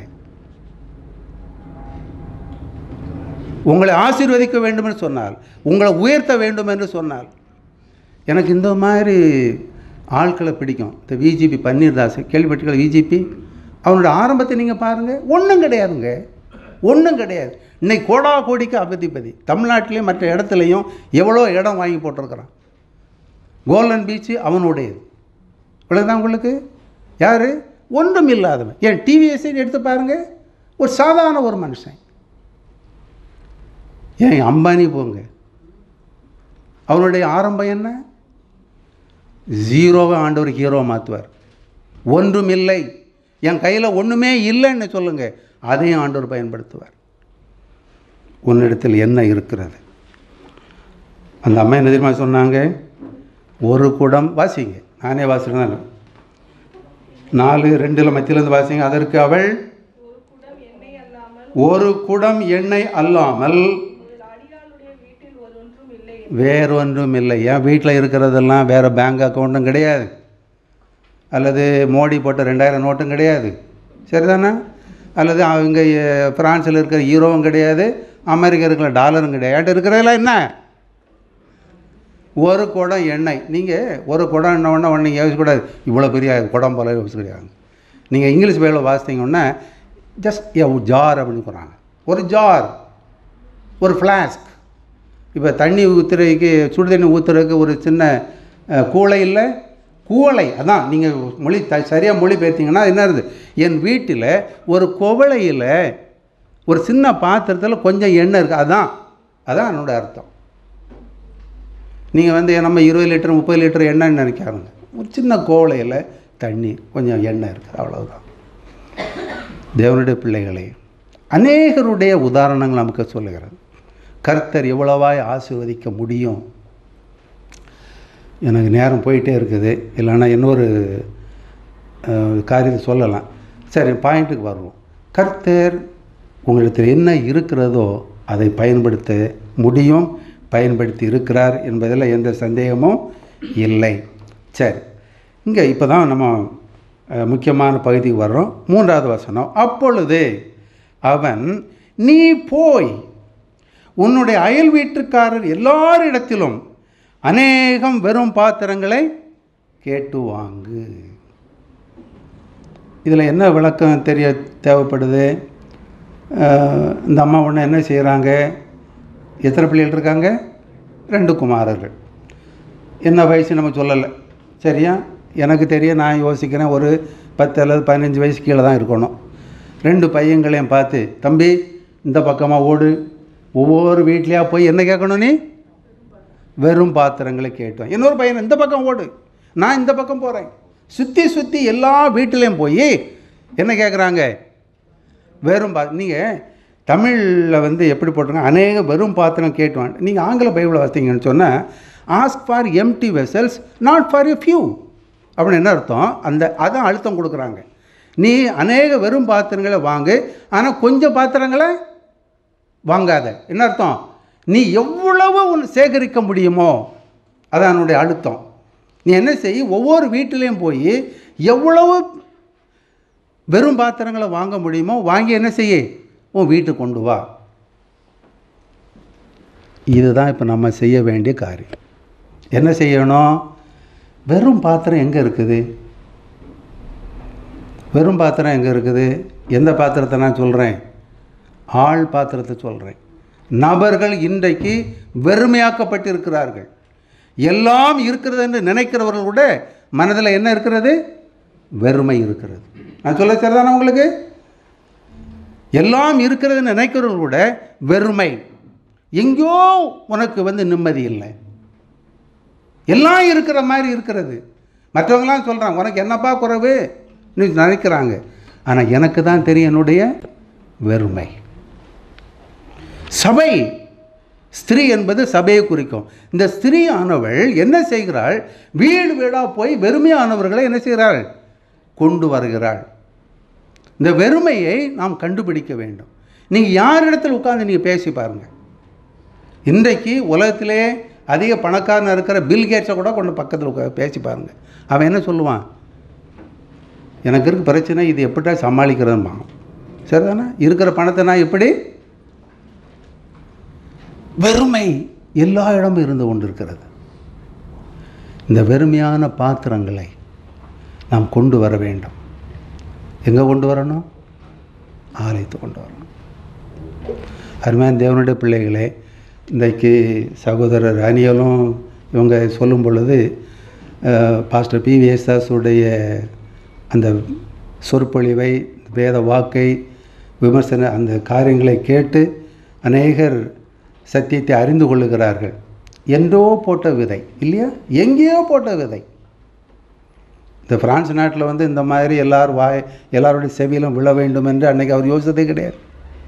உங்களை ஆசீர்வதிக்க வேண்டும் என்று சொன்னால் உங்களை உயர்த்த வேண்டும் என்று சொன்னால் எனக்கு இந்த மாதிரி ஆட்களை பிடிக்கும் இந்த விஜிபி பன்னீர்தாஸ் கேள்விப்பட்டீங்களா விஜிபி அவனோட ஆரம்பத்தை நீங்கள் பாருங்கள் ஒன்றும் கிடையாதுங்க ஒன்றும் கிடையாது இன்னைக்கு கோடா கோடிக்கு அபதிபதி தமிழ்நாட்டிலையும் மற்ற இடத்துலையும் எவ்வளோ இடம் வாங்கி போட்டிருக்கிறான் கோல்டன் பீச்சு அவனுடையது இவ்வளோதான் உங்களுக்கு யார் ஒன்றும் இல்லாதவன் ஏன் டிவிஎஸ்ஐ எடுத்து பாருங்க ஒரு சாதாரண ஒரு மனுஷன் ஏன் அம்பானி போங்க அவனுடைய ஆரம்பம் என்ன ஜீரோவை ஆண்டவர் ஹீரோ மாற்றுவார் ஒன்றும் இல்லை என் கையில் ஒன்றுமே இல்லைன்னு சொல்லுங்கள் அதையும் ஆண்டவர் பயன்படுத்துவார் உன்னிடத்தில் என்ன இருக்கிறது அந்த அம்மா என்ன தெரியுமா சொன்னாங்க ஒரு குடம் வாசிங்க நானே வாசிக்கிறேன் நாலு ரெண்டில் மத்தியிலேருந்து வாசிங்க அதற்கு அவள் ஒரு குடம் எண்ணெய் அல்லாமல் ஒரு குடம் எண்ணெய் அல்லாமல் ஒரு அடியாளுடைய வீட்டில் ஒன்றும் இல்லை வேறொன்றும் இல்லை என் வீட்டில் இருக்கிறதெல்லாம் வேறு பேங்க் அக்கௌண்ட்டும் கிடையாது அல்லது மோடி போட்ட ரெண்டாயிரம் நோட்டும் கிடையாது சரிதானே அல்லது அவங்க அஹ், பிரான்சில் இருக்கிற ஈரோவும் கிடையாது அமெரிக்கா இருக்கிற டாலரும் கிடையாது என்கிட்ட இருக்கிறதெல்லாம் என்ன ஒரு குடம் எண்ணெய் நீங்கள் ஒரு குடம் என்ன ஒன்று ஒன்று யோசிக்கக்கூடாது இவ்வளோ பெரிய குடம் போல யோசிக்கக்கூடாது நீங்கள் இங்கிலீஷ் வேலை வாசித்தீங்கன்னா ஜஸ்ட் ஏ ஜார் அப்படின்னு சொல்கிறாங்க ஒரு ஜார் ஒரு ஃப்ளாஸ்க் இப்போ தண்ணி ஊற்றுறதுக்கு சுடு தண்ணி ஊற்றுறதுக்கு ஒரு சின்ன அஹ், கூளை இல்லை கூளை அதான் நீங்கள் மொழி த சரியாக மொழி பெயர்த்தீங்கன்னா என்ன இருக்குது என் வீட்டில் ஒரு குவளையில் ஒரு சின்ன பாத்திரத்தில் கொஞ்சம் எண்ணெய் இருக்குது அதான் அதான் என்னோட அர்த்தம் நீங்கள் வந்து நம்ம இருபது லிட்டர் முப்பது லிட்டர் எண்ணெய்ன்னு நினைக்காதுங்க ஒரு சின்ன கோவளையில் தண்ணி கொஞ்சம் எண்ணெய் இருக்குது அவ்வளவுதான் தேவனுடைய பிள்ளைகளே அநேகருடைய உதாரணங்கள் நமக்கு சொல்லுகிறது கர்த்தர் எவ்வளவாய் ஆசீர்வதிக்க முடியும் எனக்கு நேரம் போயிட்டே இருக்குது இல்லைன்னா இன்னொரு அஹ், காரியத்தை சொல்லலாம் சரி பாயிண்ட்டுக்கு வருவோம் கர்த்தர் உங்களிடத்தில் என்ன இருக்கிறதோ அதை பயன்படுத்த முடியும் பயன்படுத்தி இருக்கிறார் என்பதில் எந்த சந்தேகமும் இல்லை சரி இங்கே இப்போ தான் நம்ம அஹ், முக்கியமான பகுதிக்கு வர்றோம் மூன்றாவது வசனம் அப்பொழுது அவன் நீ போய் உன்னுடைய அயல் வீட்டுக்காரர் எல்லாரிடத்திலும் அநேகம் வெறும் பாத்திரங்களை கேட்டு வாங்கு இதில் என்ன விளக்கம் தெரிய தேவைப்படுது அஹ், இந்த அம்மா ஒன்று என்ன செய்கிறாங்க எத்தனை பிள்ளைகள் இருக்காங்க ரெண்டு குமாரர்கள் என்ன வயசு நம்ம சொல்லலை சரியா எனக்கு தெரிய நான் யோசிக்கிறேன் ஒரு பத்து அல்லது பதினஞ்சு வயசு கீழே தான் இருக்கணும் ரெண்டு பையங்களையும் பார்த்து தம்பி இந்த பக்கமாக ஓடு ஒவ்வொரு வீட்லேயா போய் என்ன கேட்கணும் நீ வெறும் பாத்திரங்களை கேட்டோம் இன்னொரு பையன் இந்த பக்கம் ஓடு நான் இந்த பக்கம் போகிறேன் சுற்றி சுற்றி எல்லா வீட்டிலையும் போய் என்ன கேட்குறாங்க வெறும் பா நீங்கள் தமிழில் வந்து எப்படி போட்டிருக்காங்க அநேக வெறும் பாத்திரம் கேட்டுவான் நீங்கள் ஆங்கில பைபிளை வாசித்தீங்கன்னு சொன்னால் ask for empty vessels not for a few அப்படின்னு என்ன அர்த்தம் அந்த அதான் அழுத்தம் கொடுக்குறாங்க நீ அநேக வெறும் பாத்திரங்களை வாங்கு ஆனால் கொஞ்சம் பாத்திரங்களை வாங்காத என்ன அர்த்தம் நீ எவ்வளவு உன் சேகரிக்க முடியுமோ அதான் என்னுடைய அழுத்தம் நீ என்ன செய் ஒவ்வொரு வீட்டிலையும் போய் எவ்வளவு வெறும் பாத்திரங்களை வாங்க முடியுமோ வாங்கி என்ன செய்ய உன் வீட்டுக்கு கொண்டு வா இதுதான் இப்போ நம்ம செய்ய வேண்டிய காரியம் என்ன செய்யணும் வெறும் பாத்திரம் எங்கே இருக்குது வெறும் பாத்திரம் எங்கே இருக்குது எந்த பாத்திரத்தை நான் சொல்கிறேன் ஆள் பாத்திரத்தை சொல்கிறேன் நபர்கள் இன்றைக்கு வெறுமையாக்கப்பட்டிருக்கிறார்கள் எல்லாம் இருக்கிறது என்று நினைக்கிறவர்கள் கூட மனதில் என்ன இருக்கிறது வெறுமை இருக்கிறது நான் சொல்ல சரிதானே உங்களுக்கு எல்லாம் இருக்கிறதுன்னு நினைக்கிறவர்கள் கூட வெறுமை எங்கேயோ உனக்கு வந்து நிம்மதி இல்லை எல்லாம் இருக்கிற மாதிரி இருக்கிறது மற்றவங்களாம் சொல்கிறாங்க உனக்கு என்னப்பா குறைவு நீ நினைக்கிறாங்க ஆனால் எனக்கு தான் தெரியும் என்னுடைய வெறுமை சபை ஸ்திரீ என்பது சபையை குறிக்கும் இந்த ஸ்திரீ ஆனவள் என்ன செய்கிறாள் வீடு வீடாக போய் வெறுமையானவர்களை என்ன செய்கிறாள் கொண்டு வருகிறாள் இந்த வெறுமையை நாம் கண்டுபிடிக்க வேண்டும் நீங்கள் யாரிடத்தில் உட்கார்ந்து நீங்கள் பேசி பாருங்கள் இன்றைக்கு உலகத்திலே அதிக பணக்காரன் இருக்கிற பில் கேட்ஸை கூட கொண்டு பக்கத்தில் உட்கா பேசி பாருங்கள் அவன் என்ன சொல்லுவான் எனக்கு இருக்க பிரச்சனை இது எப்படிடா சமாளிக்கிறதுமா சரிதானே இருக்கிற பணத்தை நான் எப்படி வெறுமை எல்லா இடமும் இருந்து கொண்டிருக்கிறது இந்த வெறுமையான பாத்திரங்களை நாம் கொண்டு வர வேண்டும் எங்கே கொண்டு வரணும் ஆலயத்தை கொண்டு வரணும் அருமையான தேவனுடைய பிள்ளைகளே இன்றைக்கு சகோதரர் அணியலும் இவங்க சொல்லும் பொழுது அஹ், பாஸ்டர் பி வி எஸ்தாஸுடைய அந்த சொற்பொழிவை வேத வாக்கை விமர்சன அந்த காரியங்களை கேட்டு அநேகர் சத்தியத்தை அறிந்து கொள்ளுகிறார்கள் என்றோ போட்ட விதை இல்லையா எங்கேயோ போட்ட விதை இந்த பிரான்ஸ் நாட்டில் வந்து இந்த மாதிரி எல்லார் வாய் எல்லாருடைய செவியிலும் விழ வேண்டும் என்று அன்னைக்கு அவர் யோசித்ததே கிடையாது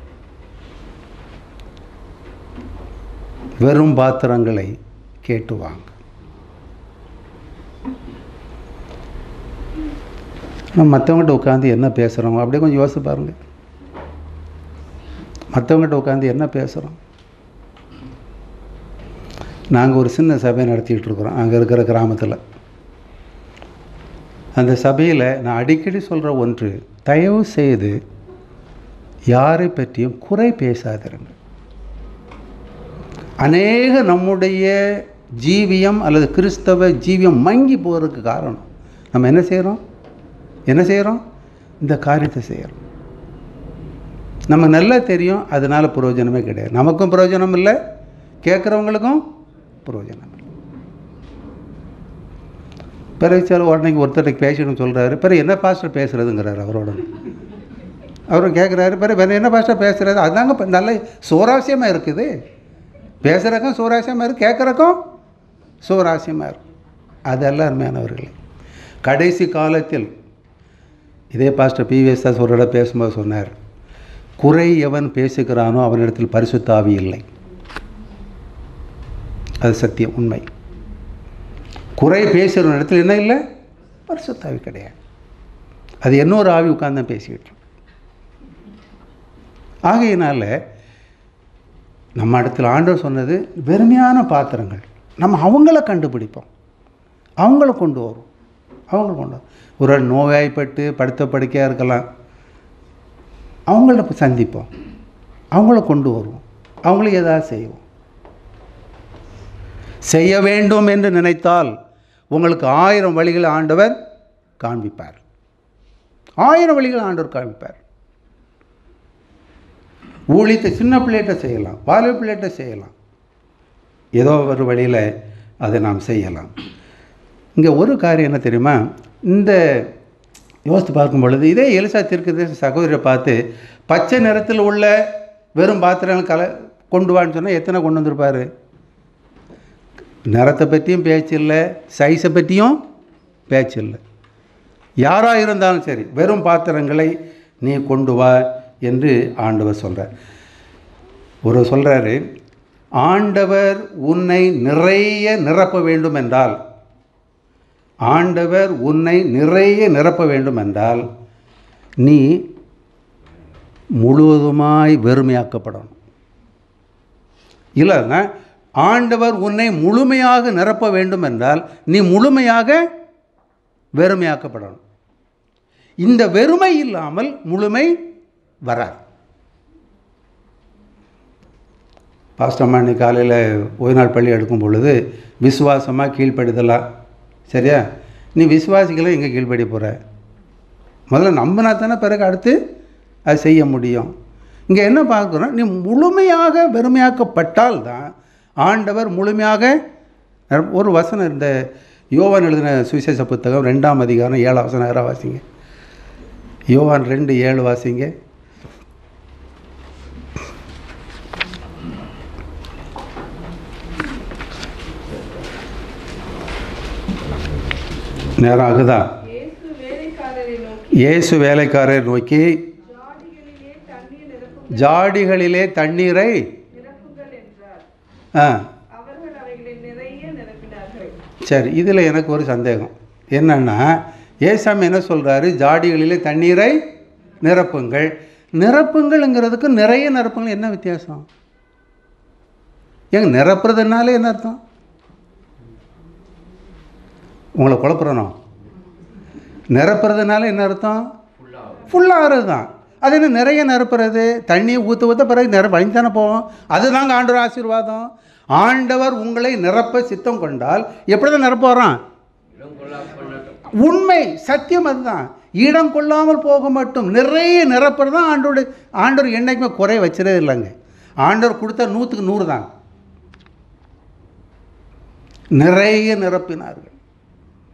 வெறும் பாத்திரங்களை கேட்டு வாங்க நம்ம மற்றவங்ககிட்ட உட்காந்து என்ன பேசுகிறோம் அப்படியே கொஞ்சம் யோசிச்சு பாருங்க மற்றவங்ககிட்ட உட்காந்து என்ன பேசுகிறோம் நாங்கள் ஒரு சின்ன சபை நடத்திக்கிட்டு இருக்கிறோம் அங்கே இருக்கிற கிராமத்தில் அந்த சபையில் நான் அடிக்கடி சொல்கிற ஒன்று தயவு செய்து யாரை பற்றியும் குறை பேசாதிருங்க அநேக நம்முடைய ஜீவியம் அல்லது கிறிஸ்தவ ஜீவியம் மங்கி போகிறதுக்கு காரணம் நம்ம என்ன செய்கிறோம் என்ன செய்கிறோம் இந்த காரியத்தை செய்கிறோம் நம்ம நல்லா தெரியும் அதனால் பிரயோஜனமே கிடையாது நமக்கும் பிரயோஜனம் இல்லை கேட்குறவங்களுக்கும் பிரயோஜனம் இல்லை பிறகு சில உடனே ஒருத்தருக்கு பேசணும்னு சொல்கிறாரு பிறகு என்ன பாஸ்டர் பேசுகிறதுங்கிறாரு அவரோட அவரும் கேட்குறாரு பிறகு வேறு என்ன பாஸ்டர் பேசுகிறது அதுதாங்க இப்ப நல்ல சுவராசியமாக இருக்குது பேசுகிறக்கும் சுவராசியமாக இருக்குது கேட்குறக்கும் சுவராசியமாக இருக்கும் அதெல்லாம் அருமையானவர்களே கடைசி காலத்தில் இதே பாஸ்டர் பிவிஎஸ் தாஸ் ஒரு இடம் பேசும்போது சொன்னார் குறை எவன் பேசுகிறானோ அவனிடத்தில் பரிசுத்தாவி இல்லை அது சத்தியம் உண்மை குறை பேசுகிற இடத்துல என்ன இல்லை பரிசுத்தாவி கிடையாது அது இன்னொரு ஆவி உட்கார்ந்து தான் பேசிக்கிட்டு இருக்கு. ஆகையினால நம்ம இடத்துல ஆண்டவர் சொன்னது வெறுமையான பாத்திரங்கள் நம்ம அவங்கள கண்டுபிடிப்போம் அவங்கள கொண்டு வரும் அவங்கள கொண்டு வரும் ஒரு ஆள் நோய்வாய்ப்பட்டு படுத்த படுக்கையாக இருக்கலாம் அவங்கள போய் சந்திப்போம் அவங்கள கொண்டு வருவோம் அவங்களுக்கு ஏதாவது செய்வோம் செய்ய வேண்டும் என்று நினைத்தால் உங்களுக்கு ஆயிரம் வழிகளை ஆண்டவர் காண்பிப்பார் ஆயிரம் வழிகளை ஆண்டவர் காண்பிப்பார் ஊழியத்தை சின்ன பிள்ளைகிட்ட செய்யலாம் வாலிப பிள்ளைகிட்ட செய்யலாம் ஏதோ ஒரு வழியில் அதை நாம் செய்யலாம் இங்கே ஒரு காரியம் என்ன தெரியுமா இந்த யோசித்து பார்க்கும் பொழுது இதே எலிசா திருக்குது சகோதரியை பார்த்து பச்சை நிறத்தில் உள்ள வெறும் பாத்திரங்கள் கல கொண்டு வான்னு சொன்னால் எத்தனை கொண்டு வந்திருப்பார் நிறத்தை பற்றியும் பேச்சு இல்லை சைஸை பற்றியும் பேச்சு இல்லை யாராக இருந்தாலும் சரி வெறும் பாத்திரங்களை நீ கொண்டு வா என்று ஆண்டவர் சொல்கிறார் ஒரு சொல்கிறாரு ஆண்டவர் உன்னை நிறைய நிரப்ப வேண்டும் என்றால் ஆண்டவர் உன்னை நிறைய நிரப்ப வேண்டும் என்றால் நீ முழுவதுமாய் வெறுமையாக்கப்படணும் இல்லைன்னா ஆண்டவர் உன்னை முழுமையாக நிரப்ப வேண்டும் என்றால் நீ முழுமையாக வெறுமையாக்கப்படணும் இந்த வெறுமை இல்லாமல் முழுமை வராது பாஸ்டம்மா இன்னைக்கு காலையில் ஓய்வு நாள் பள்ளி எடுக்கும் பொழுது விசுவாசமாக கீழ்ப்படுதலாம் சரியா நீ விசுவாசிகளை எங்கே கீழ்ப்படி போகிற முதல்ல நம்பினா தானே பிறகு அடுத்து அது செய்ய முடியும் இங்கே என்ன பார்க்குறோம் நீ முழுமையாக வெறுமையாக்கப்பட்டால் தான் ஆண்டவர் முழுமையாக ஒரு வசனம் இந்த யோவான் எழுதின சுவிசேஷ புத்தகம் ரெண்டாம் அதிகாரம் ஏழாம் வசனம் யாராவது வாசிங்க யோவான் ரெண்டு ஏழு வாசிங்க நேரம் ஆகுதா இயேசு வேலைக்காரரை நோக்கி இயேசு வேலைக்காரர் நோக்கி ஜாடிகளிலே தண்ணீர் நிரப்புங்கள் ஜாடிகளிலே தண்ணீரை நிரப்புங்கள் என்றார் ஆ அவர்கள் அவைகளை நிறைய நிரப்பினார்கள் சரி இதில் எனக்கு ஒரு சந்தேகம் என்னன்னா ஏசாமி என்ன சொல்கிறாரு ஜாடிகளிலே தண்ணீரை நிரப்புங்கள் நிரப்புங்கள்ங்கிறதுக்கு நிறைய நிரப்புங்கள் என்ன வித்தியாசம் ஏங்க நிரப்புறதுனால என்ன அர்த்தம் உங்களை குழப்புறனோ நிரப்புறதுனால என்ன அர்த்தம் ஃபுல்லாகிறது தான் அது என்ன நிறைய நிரப்புறது தண்ணியை ஊற்ற ஊற்ற பிறகு நிர வழி தானே போவோம் அதுதாங்க ஆண்டவர் ஆசீர்வாதம் ஆண்டவர் உங்களை நிரப்ப சித்தம் கொண்டால் எப்படி தான் நிரப்ப வரான் உண்மை சத்தியம் அதுதான் இடம் கொள்ளாமல் போக மட்டும் நிறைய நிரப்புறது தான் ஆண்டோட ஆண்டவர் என்னைக்குமே குறை வச்சிடவே இல்லைங்க ஆண்டவர் கொடுத்தா நூற்றுக்கு நூறு தான் நிறைய நிரப்பினார்கள்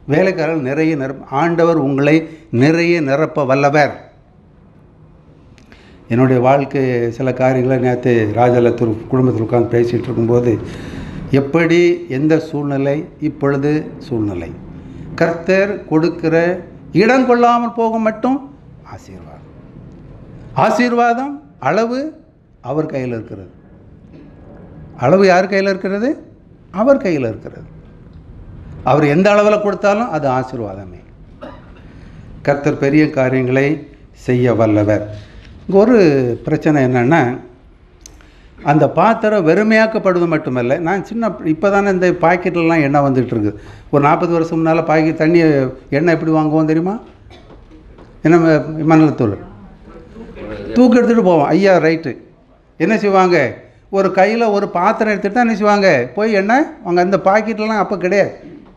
வேலைக்காரர்கள் நிறைய நிரப்ப ஆண்டவர் உங்களை நிறைய நிரப்ப வல்லவர் என்னுடைய வாழ்க்கை சில காரியங்களை நேற்று ராஜலத்தூர் குடும்பத்தில் உட்கார்ந்து பேசிகிட்டு இருக்கும்போது எப்படி எந்த சூழ்நிலை இப்பொழுது சூழ்நிலை கர்த்தர் கொடுக்கிற இடம் கொள்ளாமல் போக மட்டும் ஆசீர்வாதம் ஆசீர்வாதம் அளவு அவர் கையில் இருக்கிறது அளவு யார் கையில் இருக்கிறது அவர் கையில் இருக்கிறது அவர் எந்த அளவில் கொடுத்தாலும் அது ஆசீர்வாதமே கர்த்தர் பெரிய காரியங்களை செய்ய வல்லவர் இங்கே ஒரு பிரச்சனை என்னென்னா அந்த பாத்திரம் வெறுமையாக்கப்படுவது மட்டுமல்ல நான் சின்ன இப்போ தானே இந்த பாக்கெட்லலாம் எண்ணெய் வந்துட்டு இருக்குது ஒரு நாற்பது வருஷம் முன்னால் பாக்கெட் தண்ணி எண்ணெய் எப்படி வாங்குவோம் தெரியுமா என்ன ம- மணலத்தூள் தூக்கு எடுத்துகிட்டு போவோம் ஐயா ரைட்டு என்ன செய்வாங்க ஒரு கையில் ஒரு பாத்திரம் எடுத்துகிட்டு தான் என்ன செய்வாங்க போய் எண்ணெய் அவங்க அந்த பாக்கெட்லாம் அப்போ கிடையாது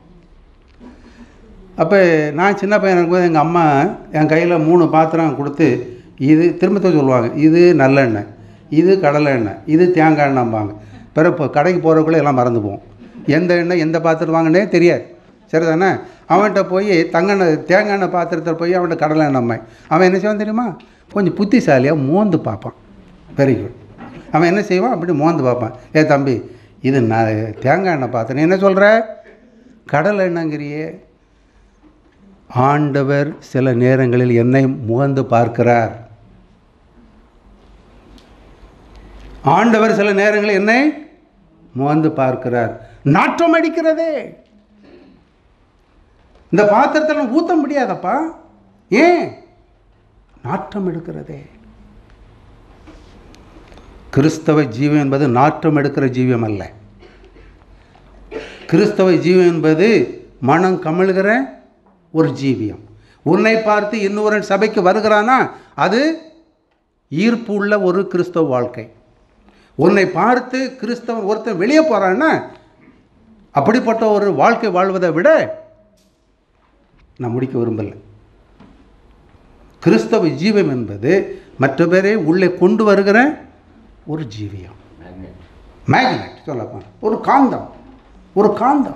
அப்போ நான் சின்ன பையன் இருக்கும்போது எங்கள் அம்மா என் கையில் மூணு பாத்திரம் கொடுத்து இது திரும்ப சொல்லுவாங்க இது நல்லெண்ணெய் இது கடலை எண்ணெய் இது தேங்காய் எண்ணெய்பாங்க பிறகு இப்போ கடைக்கு போகிறக்குள்ளே எல்லாம் மறந்து போவோம் எந்த எண்ணெய் எந்த பாத்திரம் வாங்கினே தெரியாது சரிதானே அவன்கிட்ட போய் தங்கெண்ணெய் தேங்காய் எண்ணெய் பாத்திரத்தில் போய் அவன்கிட்ட கடலை எண்ணெய் அவன் என்ன செய்வான் தெரியுமா கொஞ்சம் புத்திசாலியாக மோந்து பார்ப்பான் வெரி குட் அவன் என்ன செய்வான் அப்படி மோந்து பார்ப்பான் ஏ தம்பி இது நான் தேங்காய் எண்ணெய் பாத்திரம் என்ன சொல்கிற கடலை எண்ணெய்ங்கிறியே ஆண்டவர் சில நேரங்களில் என்னை முகந்து பார்க்கிறார் ஆண்டவர் சில நேரங்களில் என்னை முகந்து பார்க்கிறார் நாற்றம் அடிக்கிறதே இந்த பாத்திரத்தில் ஊற்ற முடியாதப்பா ஏன் நாற்றம் எடுக்கிறதே கிறிஸ்தவ ஜீவம் என்பது நாற்றம் எடுக்கிற ஜீவம் அல்ல கிறிஸ்தவ ஜீவம் என்பது மனம் கமழ்கிற ஒரு ஜீவியம் உன்னை பார்த்து இன்னொரு சபைக்கு வருகிறானா அது ஈர்ப்பு உள்ள ஒரு கிறிஸ்தவ வாழ்க்கை உன்னை பார்த்து கிறிஸ்தவன் ஒருத்தன் வெளியே போகிறான்னா அப்படிப்பட்ட ஒரு வாழ்க்கை வாழ்வதை விட நான் முடிக்க விரும்பலை கிறிஸ்தவ ஜீவம் என்பது மற்ற பேரை உள்ளே கொண்டு வருகிற ஒரு ஜீவியம் மேக்னெட் சொல்லப்போனால் ஒரு காந்தம் ஒரு காந்தம்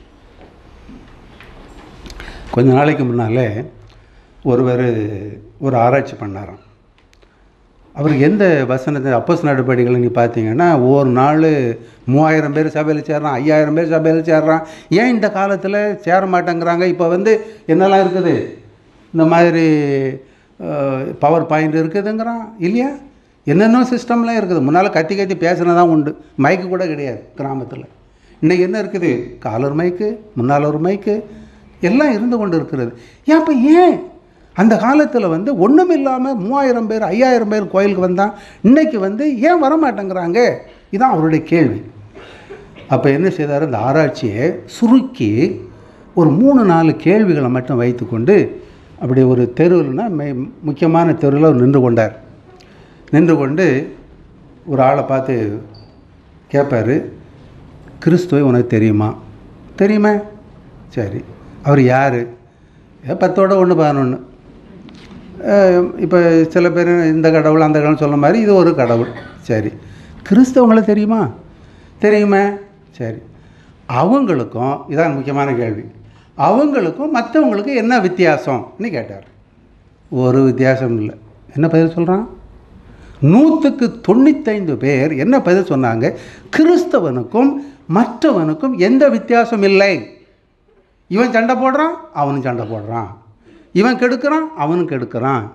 கொஞ்ச நாளைக்கு முன்னாலே ஒருவர் ஒரு ஆராய்ச்சி பண்ணாராம் அவருக்கு எந்த வசனத்தை அப்போஸ் நடவடிக்கைகளை நீ பார்த்தீங்கன்னா ஒவ்வொரு நாள் மூவாயிரம் பேர் சபையில் சேர்றான் ஐயாயிரம் பேர் சபையில் சேர்றான் ஏன் இந்த காலத்தில் சேர மாட்டேங்கிறாங்க இப்போ வந்து என்னெல்லாம் இருக்குது இந்த மாதிரி பவர் பாயிண்ட் இருக்குதுங்கிறான் இல்லையா என்னென்ன சிஸ்டம்லாம் இருக்குது முன்னால் கத்தி கத்தி பேசுனதான் உண்டு மைக்கு கூட கிடையாது கிராமத்தில் இன்றைக்கி என்ன இருக்குது காலர் மைக்கு முன்னால் ஒரு மைக்கு எல்லாம் இருந்து கொண்டு இருக்கிறது ஏன் அப்போ ஏன் அந்த காலத்தில் வந்து ஒன்றும் இல்லாமல் மூவாயிரம் பேர் ஐயாயிரம் பேர் கோயிலுக்கு வந்தான் இன்னைக்கு வந்து ஏன் வர மாட்டேங்கிறாங்க இதுதான் அவருடைய கேள்வி அப்போ என்ன செய்தார் அந்த ஆராய்ச்சியை சுருக்கி ஒரு மூணு நாலு கேள்விகளை மட்டும் வைத்துக்கொண்டு அப்படி ஒரு தெருவில்னா மே முக்கியமான தெருவில் அவர் நின்று கொண்டார் நின்று கொண்டு ஒரு ஆளை பார்த்து கேட்பார் கிறிஸ்துவை உனக்கு தெரியுமா தெரியுமா சரி அவர் யார் பத்தோட ஒன்று பதினொன்று இப்போ சில பேர் இந்த கடவுள் அந்த கடவுள் சொல்ல மாதிரி இது ஒரு கடவுள் சரி கிறிஸ்தவங்களை தெரியுமா தெரியுமா சரி அவங்களுக்கும் இதான் முக்கியமான கேள்வி அவங்களுக்கும் மற்றவங்களுக்கும் என்ன வித்தியாசம்னு கேட்டார் ஒரு வித்தியாசம் இல்லை என்ன பதில் சொல்கிறான் நூற்றுக்கு தொண்ணூத்தைந்து பேர் என்ன பதில் சொன்னாங்க கிறிஸ்தவனுக்கும் மற்றவனுக்கும் எந்த வித்தியாசம் இல்லை இவன் சண்டை போடுறான் அவனும் சண்டை போடுறான் இவன் கெடுக்கிறான் அவனும் கெடுக்கிறான்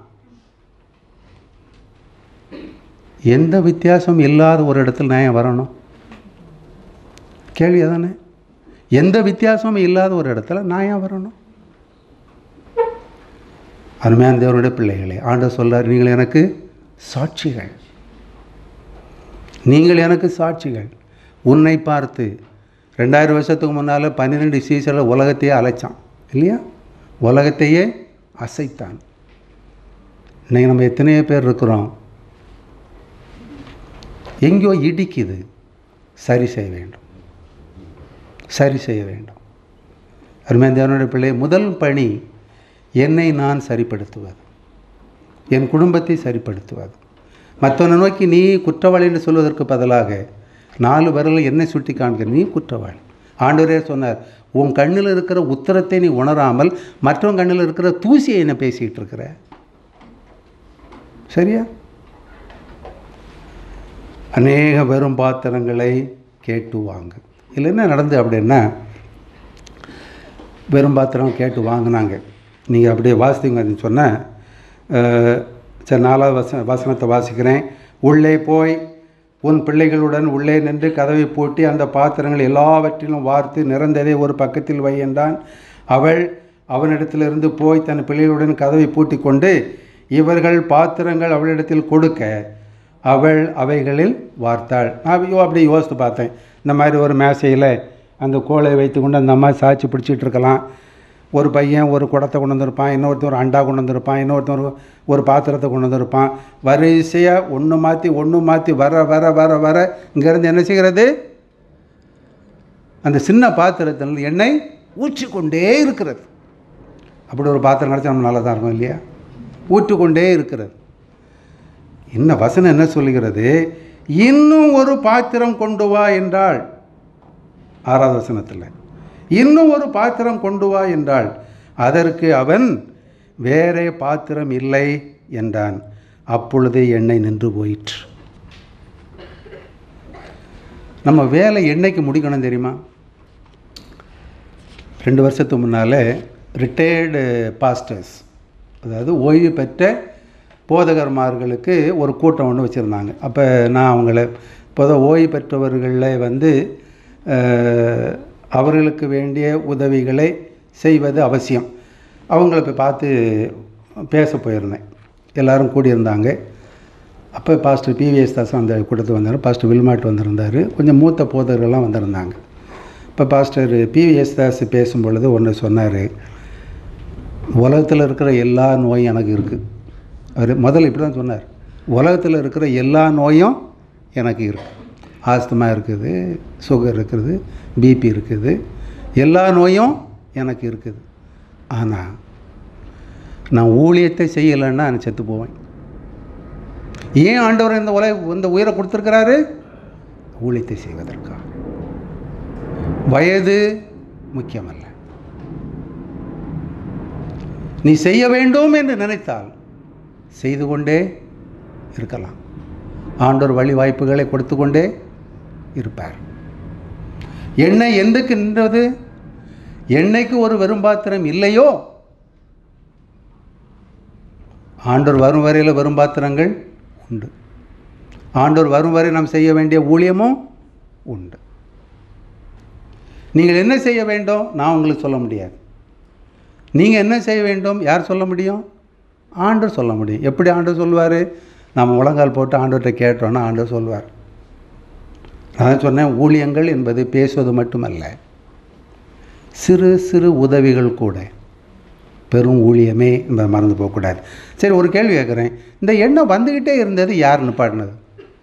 எந்த வித்தியாசம் இல்லாத ஒரு இடத்துல நான் ஏன் வரணும் கேள்வி அதானே எந்த வித்தியாசமும் இல்லாத ஒரு இடத்துல நான் ஏன் வரணும் அருமையான தேவனுடைய பிள்ளைகளே ஆண்டவர் சொல்றார் நீங்கள் எனக்கு சாட்சிகள் நீங்கள் எனக்கு சாட்சிகள் உன்னை பார்த்து ரெண்டாயிரம் வருஷத்துக்கு முன்னால் பன்னிரெண்டு சீசரில் உலகத்தையே அலைச்சான் இல்லையா உலகத்தையே அசைத்தான் இன்றைக்கி நம்ம எத்தனையோ பேர் இருக்கிறோம் எங்கேயோ இடிக்குது சரி செய்ய வேண்டும் சரி செய்ய வேண்டும் அருமையான தேவனுடைய பிள்ளை முதல் பணி என்னை நான் சரிப்படுத்துவது என் குடும்பத்தை சரிப்படுத்துவது மற்றவனை நோக்கி நீ குற்றவாளி என்று சொல்வதற்கு பதிலாக நாலு விரலில் என்னை சுட்டி காண்கிற நீ குற்றவாளி ஆண்டவரே சொன்னார் உன் கண்ணில் இருக்கிற உத்தரத்தை நீ உணராமல் மற்றவன் கண்ணில் இருக்கிற தூசியை என்ன பேசிக்கிட்டு இருக்கிற சரியா அநேக வெறும் பாத்திரங்களை கேட்டு வாங்க இதில் என்ன நடந்து அப்படின்னா வெறும் பாத்திரம் கேட்டு வாங்கினாங்க நீங்கள் அப்படியே வாசித்தீங்கன்னு சொன்னால் சரி நாலாவது வச வசனத்தை வாசிக்கிறேன் உள்ளே போய் உன் பிள்ளைகளுடன் உள்ளே நின்று கதவை பூட்டி அந்த பாத்திரங்கள் எல்லாவற்றிலும் வார்த்து நிறந்ததை ஒரு பக்கத்தில் வை என்றான் அவள் அவனிடத்திலிருந்து போய் தன் பிள்ளைகளுடன் கதவை பூட்டி கொண்டு இவர்கள் பாத்திரங்கள் அவளிடத்தில் கொடுக்க அவள் அவைகளில் வார்த்தாள் நான் யோ அப்படி யோசித்து பார்த்தேன் இந்த மாதிரி ஒரு மேசையில் அந்த கோலை வைத்துக்கொண்டு அந்த அம்மா சாட்சி பிடிச்சிட்டு இருக்கலாம் ஒரு பையன் ஒரு குடத்தை கொண்டு வந்திருப்பான் இன்னொருத்தன் ஒரு அண்டா கொண்டு வந்திருப்பான் இன்னொருத்தன் ஒரு ஒரு பாத்திரத்தை கொண்டு வந்திருப்பான் வரிசையாக ஒன்று மாற்றி ஒன்று மாற்றி வர வர வர வர இங்கேருந்து என்ன செய்கிறது அந்த சின்ன பாத்திரத்தில் எண்ணெய் ஊற்றிக்கொண்டே இருக்கிறது அப்படி ஒரு பாத்திரம் கிடச்சா நம்ம நல்லா தான் இருக்கும் இல்லையா ஊற்றிக்கொண்டே இருக்கிறது என்ன வசனம் என்ன சொல்லுகிறது இன்னும் ஒரு பாத்திரம் கொண்டு வா என்றாள் ஆறாவது வசனத்தில் இன்னும் ஒரு பாத்திரம் கொண்டு வா என்றாள் அதற்கு அவன் வேறே பாத்திரம் இல்லை என்றான் அப்பொழுதே எண்ணெய் நின்று போயிற்று நம்ம வேலை என்னைக்கு முடிக்கணும் தெரியுமா ரெண்டு வருஷத்துக்கு முன்னால் ரிட்டையர்டு பாஸ்டர்ஸ் அதாவது ஓய்வு பெற்ற போதகர்மார்களுக்கு ஒரு கூட்டம் ஒன்று வச்சுருந்தாங்க அப்போ நான் அவங்கள இப்போதான் ஓய்வு பெற்றவர்களில் வந்து அஹ், அவர்களுக்கு வேண்டிய உதவிகளை செய்வது அவசியம் அவங்கள போய் பார்த்து பேச போயிருந்தேன் எல்லாரும் கூடியிருந்தாங்க அப்போ பாஸ்டர் பிவிஎஸ் தாஸ் அந்த கூட்டத்துக்கு வந்தார் பாஸ்டர் வில்மாட் வந்திருந்தார் கொஞ்சம் மூத்த போதகர்கள்லாம் வந்திருந்தாங்க இப்போ பாஸ்டர் பிவிஎஸ் தாஸ் பேசும் பொழுது ஒன்று சொன்னார் உலகத்தில் இருக்கிற எல்லா நோயும் எனக்கு இருக்குது அவர் முதல்ல இப்படி தான் சொன்னார் உலகத்தில் இருக்கிற எல்லா நோயும் எனக்கு இருக்குது ஆஸ்துமா இருக்குது சுகர் இருக்குது பிபி இருக்குது எல்லா நோயும் எனக்கு இருக்குது ஆனால் நான் ஊழியத்தை செய்யலைன்னா நான் செத்து போவேன் ஏன் ஆண்டவர் இந்த உலக இந்த உயிரை கொடுத்துருக்கிறாரு ஊழியத்தை செய்வதற்காக வயது முக்கியமல்ல நீ செய்ய வேண்டும் என்று நினைத்தால் செய்து கொண்டே இருக்கலாம் ஆண்டவர் வழி வாய்ப்புகளை கொடுத்து கொண்டே இருப்பார் எண்ணெய் எந்துக்கு நின்றது எண்ணெய்க்கு ஒரு வெறும் பாத்திரம் இல்லையோ ஆண்டவர் வரும் வரையில் வெறும் பாத்திரங்கள் உண்டு ஆண்டவர் வரும் வரை நாம் செய்ய வேண்டிய ஊழியமும் உண்டு நீங்கள் என்ன செய்ய வேண்டும் நான் உங்களுக்கு சொல்ல முடியாது நீங்கள் என்ன செய்ய வேண்டும் யார் சொல்ல முடியும் ஆண்டவர் சொல்ல முடியும் எப்படி ஆண்டவர் சொல்லுவார் நம்ம முழங்கால் போட்டு ஆண்டவர்கிட்ட கேட்டோன்னா ஆண்டவர் சொல்வார் நான் சொன்னேன் ஊழியங்கள் என்பது பேசுவது மட்டுமல்ல சிறு சிறு உதவிகள் கூட பெரும் ஊழியமே என்பதை மறந்து போகக்கூடாது சரி ஒரு கேள்வி கேட்குறேன் இந்த எண்ணெய் வந்துக்கிட்டே இருந்தது யார் நிப்பாட்டினது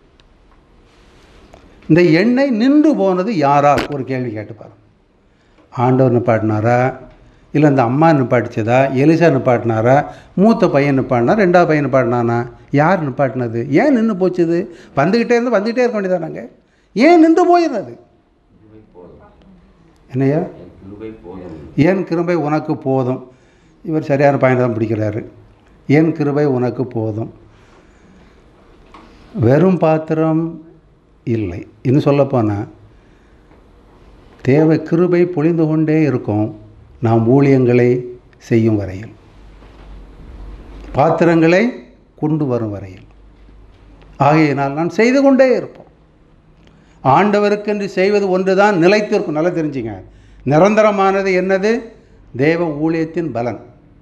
இந்த எண்ணெய் நின்று போனது யாரால் ஒரு கேள்வி கேட்டுப்பார் ஆண்டவர் நிப்பாட்டினாரா இல்லை இந்த அம்மா நிப்பாட்டிச்சதா எலிசா நிப்பாட்டினாரா மூத்த பையன் நிப்பாட்டினா ரெண்டாவது பையன் நிப்பாட்டினானா யார் நிப்பாட்டினது ஏன் நின்று போச்சுது வந்துக்கிட்டே இருந்து வந்துக்கிட்டே இருக்க வேண்டியதானாங்க ஏன் நின்று போயிடுறது என்னையா ஏன் கிருபை உனக்கு போதும் இவர் சரியான பாயிண்ட் தான் பிடிக்கிறாரு ஏன் கிருபை உனக்கு போதும் வெறும் பாத்திரம் இல்லை இன்னும் சொல்லப்போனால் தேவை கிருபை பொழிந்து கொண்டே இருக்கும் நாம் ஊழியங்களை செய்யும் வரையில் பாத்திரங்களை கொண்டு வரும் வரையில் ஆகையினால் நான் செய்து கொண்டே இருப்போம் ஆண்டவருக்கென்று செய்வது ஒன்று தான் நிலைத்திருக்கும் நல்லா தெரிஞ்சுங்க நிரந்தரமானது என்னது தேவ ஊழியத்தின் பலன்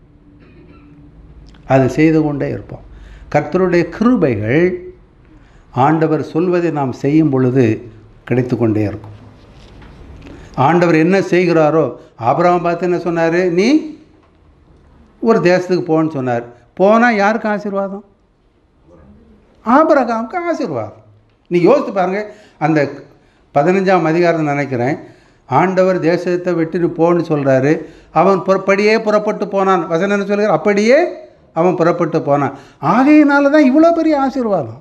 அது செய்து கொண்டே இருப்போம் கர்த்தருடைய கிருபைகள் ஆண்டவர் சொல்வதை நாம் செய்யும் பொழுது கிடைத்து கொண்டே இருக்கும் ஆண்டவர் என்ன செய்கிறாரோ ஆபிரகாம் பார்த்து என்ன சொன்னார் நீ ஒரு தேசத்துக்கு போன்னு சொன்னார் போனால் யாருக்கு ஆசீர்வாதம் ஆபிரகாமுக்கு ஆசீர்வாதம் நீ யோசித்து பாருங்கள் அந்த பதினஞ்சாம் அதிகாரம் நினைக்கிறேன் ஆண்டவர் தேசத்தை விட்டுட்டு போன்னு சொல்கிறாரு அவன் புறப்படியே புறப்பட்டு போனான் வசனம் என்ன சொல்கிறார் அப்படியே அவன் புறப்பட்டு போனான் ஆகையினால தான் இவ்வளோ பெரிய ஆசீர்வாதம்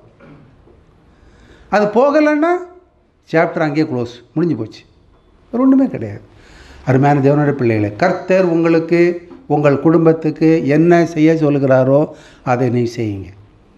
அது போகலைன்னா சாப்டர் அங்கேயே க்ளோஸ் முடிஞ்சு போச்சு வேறு ஒன்றுமே கிடையாது அருமையான தேவனுடைய பிள்ளைகளே கர்த்தர் உங்களுக்கு உங்கள் குடும்பத்துக்கு என்ன செய்ய சொல்கிறாரோ அதை நீ செய்யுங்க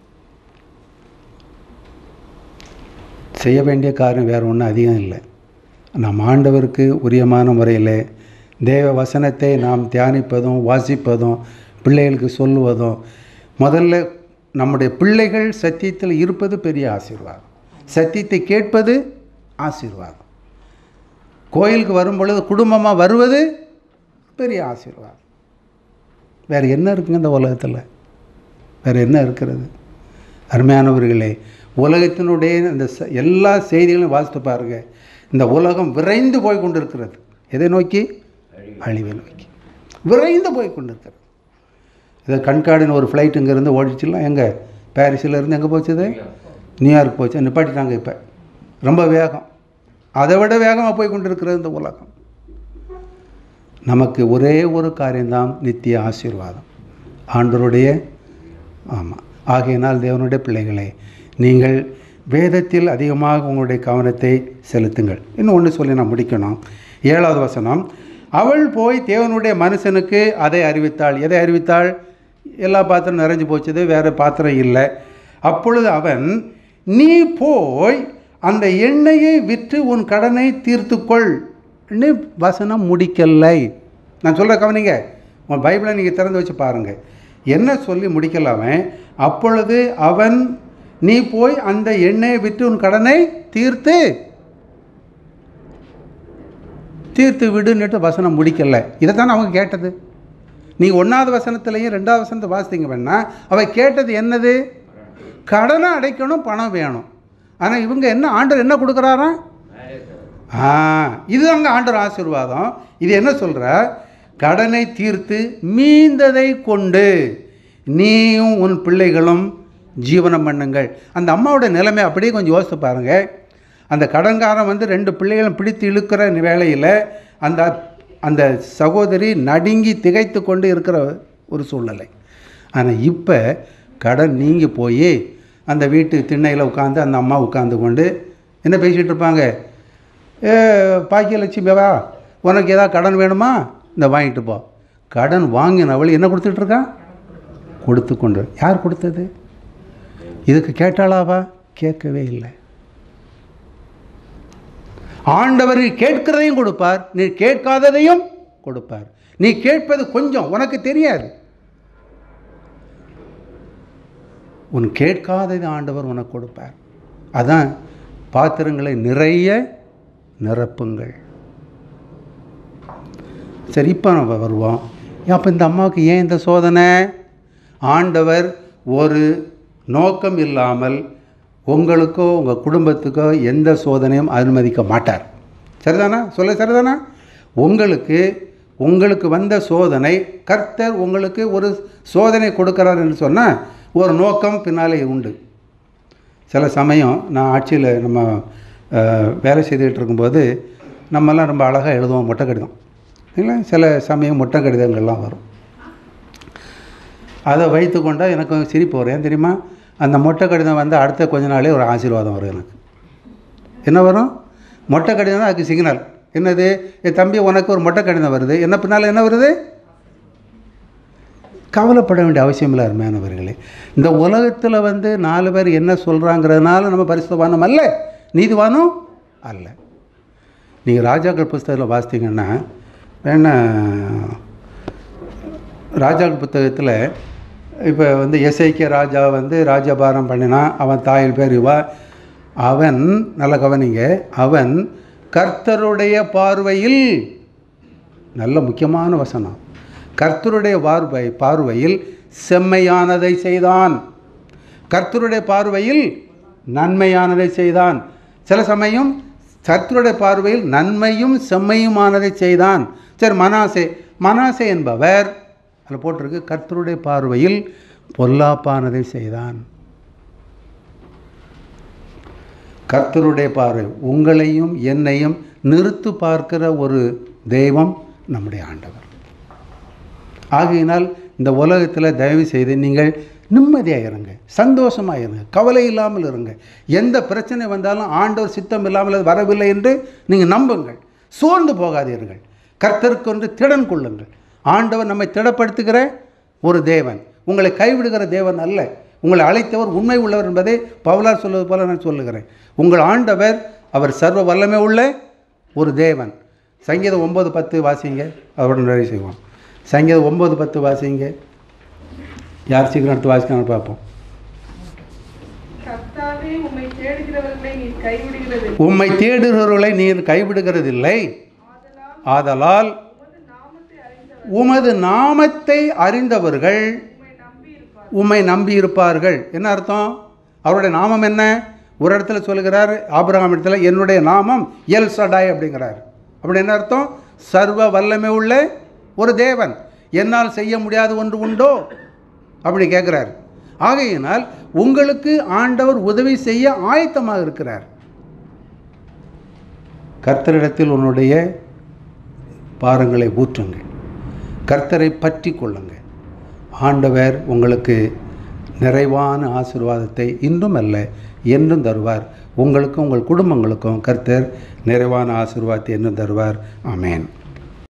செய்ய வேண்டிய காரியம் வேறு ஒன்றும் அதிகம் இல்லை நம் ஆண்டவருக்கு உரியமான முறையில் தேவ வசனத்தை நாம் தியானிப்பதும் வாசிப்பதும் பிள்ளைகளுக்கு சொல்லுவதும் முதல்ல நம்முடைய பிள்ளைகள் சத்தியத்தில் இருப்பது பெரிய ஆசீர்வாதம் சத்தியத்தை கேட்பது ஆசீர்வாதம் கோயிலுக்கு வரும் பொழுது குடும்பமாக வருவது பெரிய ஆசீர்வாதம் வேறு என்ன இருக்குங்க இந்த உலகத்தில் வேறு என்ன இருக்கிறது அருமையானவர்களே உலகத்தினுடைய இந்த ச- எல்லா செய்திகளையும் வாசித்து பாருங்க இந்த உலகம் விரைந்து போய் கொண்டிருக்கிறது எதை நோக்கி அழிவை நோக்கி விரைந்து போய் கொண்டிருக்கிறது இது கண்காடின்னு ஒரு ஃப்ளைட் இங்கேருந்து ஓடிச்சுலாம் எங்கே பாரிஸில் இருந்து எங்கே போச்சுது நியூயார்க் போச்சு நிப்பாட்டிட்டாங்க இப்போ ரொம்ப வேகம் அதை விட வேகமாக போய் கொண்டிருக்கிறது இந்த உலகம் நமக்கு ஒரே ஒரு காரியம்தான் நித்திய ஆசீர்வாதம் ஆண்டவருடைய ஆமாம் ஆகையினால் தேவனுடைய பிள்ளைகளே நீங்கள் வேதத்தில் அதிகமாக உங்களுடைய கவனத்தை செலுத்துங்கள் இன்னும் ஒன்று சொல்லி நான் முடிக்கணும் ஏழாவது வசனம் அவள் போய் தேவனுடைய மனுஷனுக்கு அதை அறிவித்தாள் எதை அறிவித்தாள் எல்லா பாத்திரம் நிறைஞ்சு போச்சது வேறு பாத்திரம் இல்லை அப்பொழுது அவன் நீ போய் அந்த எண்ணெயை விற்று உன் கடனை தீர்த்துக்கொள் ன்னு வசனம் முடிக்கலை நான் சொல்கிற கவனிங்க உன் பைபிளை நீங்கள் திறந்து வச்சு பாருங்கள் என்ன சொல்லி முடிக்கலாமே அப்பொழுது அவன் நீ போய் அந்த எண்ணெயை விற்று உன் கடனை தீர்த்து தீர்த்து விடுன்னுட்டு வசனம் முடிக்கலை இதை தான் அவங்க கேட்டது நீங்கள் ஒன்றாவது வசனத்துலையும் ரெண்டாவது வசனத்தை வாசித்தீங்க வேணா அவ கேட்டது என்னது கடனை அடைக்கணும் பணம் வேணும் ஆனால் இவங்க என்ன ஆண்டவர் என்ன கொடுக்குறாராம் ஆ இது அங்கே ஆண்டவர் ஆசீர்வாதம் இது என்ன சொல்கிற கடனை தீர்த்து மீந்ததை கொண்டு நீயும் உன் பிள்ளைகளும் ஜீவனம் பண்ணுங்கள் அந்த அம்மாவோட நிலைமை அப்படியே கொஞ்சம் யோசித்து பாருங்கள் அந்த கடன்காரன் வந்து ரெண்டு பிள்ளைகளும் பிடித்து இழுக்கிற வேளையில் அந்த அந்த சகோதரி நடுங்கி திகைத்து கொண்டு இருக்கிற ஒரு சூழ்நிலை ஆனால் இப்போ கடன் நீங்கி போய் அந்த வீட்டு திண்ணையில் உட்காந்து அந்த அம்மா உட்காந்து கொண்டு என்ன பேசிகிட்டு இருப்பாங்க ஏ பாக்கியலட்சுமி வா உனக்கு ஏதாவது கடன் வேணுமா இந்த வாங்கிட்டு போ கடன் வாங்கினவள் என்ன கொடுத்துட்ருக்கான் கொடுத்து கொண்டு யார் கொடுத்தது இதுக்கு கேட்டாளாவா கேட்கவே இல்லை ஆண்டவர் கேட்கிறதையும் கொடுப்பார் நீ கேட்காததையும் கொடுப்பார் நீ கேட்பது கொஞ்சம் உனக்கு தெரியாது உன் கேட்காதது ஆண்டவர் உனக்கு கொடுப்பார் அதான் பாத்திரங்களை நிறைய நிரப்புங்கள் சரி இப்போ நம்ம வருவோம் அப்போ இந்த அம்மாவுக்கு ஏன் இந்த சோதனை ஆண்டவர் ஒரு நோக்கம் இல்லாமல் உங்களுக்கோ உங்கள் குடும்பத்துக்கோ எந்த சோதனையும் அனுமதிக்க மாட்டார் சரிதானா சொல்ல சரிதானா உங்களுக்கு உங்களுக்கு வந்த சோதனை கர்த்தர் உங்களுக்கு ஒரு சோதனை கொடுக்குறார் என்று சொன்னால் ஒரு நோக்கம் பின்னாலே உண்டு சில சமயம் நான் ஆட்சியில் நம்ம அஹ், வேலை செய்துக்கிட்டு இருக்கும்போது நம்மலாம் ரொம்ப அழகாக எழுதுவோம் மொட்டை கடிதம் இல்லைங்களா சில சமயம் மொட்டை கடிதங்கள்லாம் வரும் அதை வைத்து கொண்டால் எனக்கு சிரிப்பு வரும் ஏன் தெரியுமா அந்த மொட்டை கடிதம் வந்து அடுத்த கொஞ்ச நாளே ஒரு ஆசீர்வாதம் வரும் எனக்கு என்ன வரும் மொட்டை கடிதம் தான் அதுக்கு சிக்னல் என்னது என் தம்பி உனக்கு ஒரு மொட்டை கடிதம் வருது என்ன பின்னால் என்ன வருது கவலைப்பட வேண்டிய அவசியம் இல்லை அருமையானவர்களே இந்த உலகத்தில் வந்து நாலு பேர் என்ன சொல்கிறாங்கிறதுனால நம்ம பரிசுத்தவானம் அல்ல நீதிவானும் அல்ல நீங்கள் ராஜாக்கள் புஸ்தகத்தில் வாசித்தீங்கன்னா வேணா ராஜாக்கள் புத்தகத்தில் இப்போ வந்து எஸ்ஐகே ராஜா வந்து ராஜபாரம் பண்ணினான் அவன் தாயில் பேர் இவா அவன் நல்ல கவனிங்க அவன் கர்த்தருடைய பார்வையில் நல்ல முக்கியமான வசனம் கர்த்தருடைய பார்வை பார்வையில் செம்மையானதை செய்தான் கர்த்தருடைய பார்வையில் நன்மையானதை செய்தான் சில சமயம் கர்த்தருடைய பார்வையில் நன்மையும் செம்மையுமானதை செய்தான் சரி மனாசே மனாசே என்பவர் அதில் போட்டிருக்கு கர்த்தருடைய பார்வையில் பொல்லாப்பானதை செய்தான் கர்த்தருடைய பார்வை உங்களையும் என்னையும் நிறுத்து பார்க்கிற ஒரு தெய்வம் நம்முடைய ஆண்டவர் ஆகையினால் இந்த உலகத்தில் தயவு செய்து நீங்கள் நிம்மதியாக இருங்க சந்தோஷமாக இருங்க கவலை இல்லாமல் இருங்க எந்த பிரச்சனை வந்தாலும் ஆண்டவர் சித்தம் இல்லாமல் அது வரவில்லை என்று நீங்கள் நம்புங்கள் சோர்ந்து போகாதீர்கள் கர்த்தருக்கொன்று திடன் கொள்ளுங்கள் ஆண்டவர் நம்மை திடப்படுத்துகிற ஒரு தேவன் உங்களை கைவிடுகிற தேவன் அல்ல உங்களை அழைத்தவர் உண்மை உள்ளவர் என்பதை பவுலார் சொல்வது போல நான் சொல்லுகிறேன் உங்கள் ஆண்டவர் அவர் சர்வ வல்லமை உள்ள ஒரு தேவன் சங்கீதம் ஒம்பது பத்து வாசிங்க அதோட நிறைவு செய்வோம் சங்கீதம் ஒம்பது பத்து வாசிங்க யார் சீக்கிரம் எடுத்து வாசிக்கணும் பார்ப்போம் கர்த்தாவே உம்மை தேடுகிறவர்களை நீர் கைவிடுகிறது உம்மை தேடுகிறவர்களை நீர் கைவிடுகிறதில்லை ஆதலால் உமது நாமத்தை அறிந்தவர் உமது நாமத்தை அறிந்தவர்கள் உம்மை நம்பி இருப்பார் உம்மை நம்பி இருப்பார்கள் என்ன அர்த்தம் அவருடைய நாமம் என்ன ஒரு இடத்துல சொல்லுகிறார் ஆபிரகாம் இடத்துல என்னுடைய நாமம் எல் சடாய் அப்படிங்கிறார் அப்படி என்ன அர்த்தம் சர்வ வல்லமை உள்ள ஒரு தேவன் என்னால் செய்ய முடியாத ஒன்று உண்டோ அப்படி கேட்குறார் ஆகையினால் உங்களுக்கு ஆண்டவர் உதவி செய்ய ஆயத்தமாக இருக்கிறார் கர்த்தரிடத்தில் உன்னுடைய பாரங்களை ஊற்றுங்கள் கர்த்தரை பற்றி கொள்ளுங்கள் ஆண்டவர் உங்களுக்கு நிறைவான ஆசீர்வாதத்தை இன்றும் அல்ல என்றும் தருவார் உங்களுக்கும் உங்கள் குடும்பங்களுக்கும் கர்த்தர் நிறைவான ஆசீர்வாதத்தை என்றும் தருவார் ஆமென்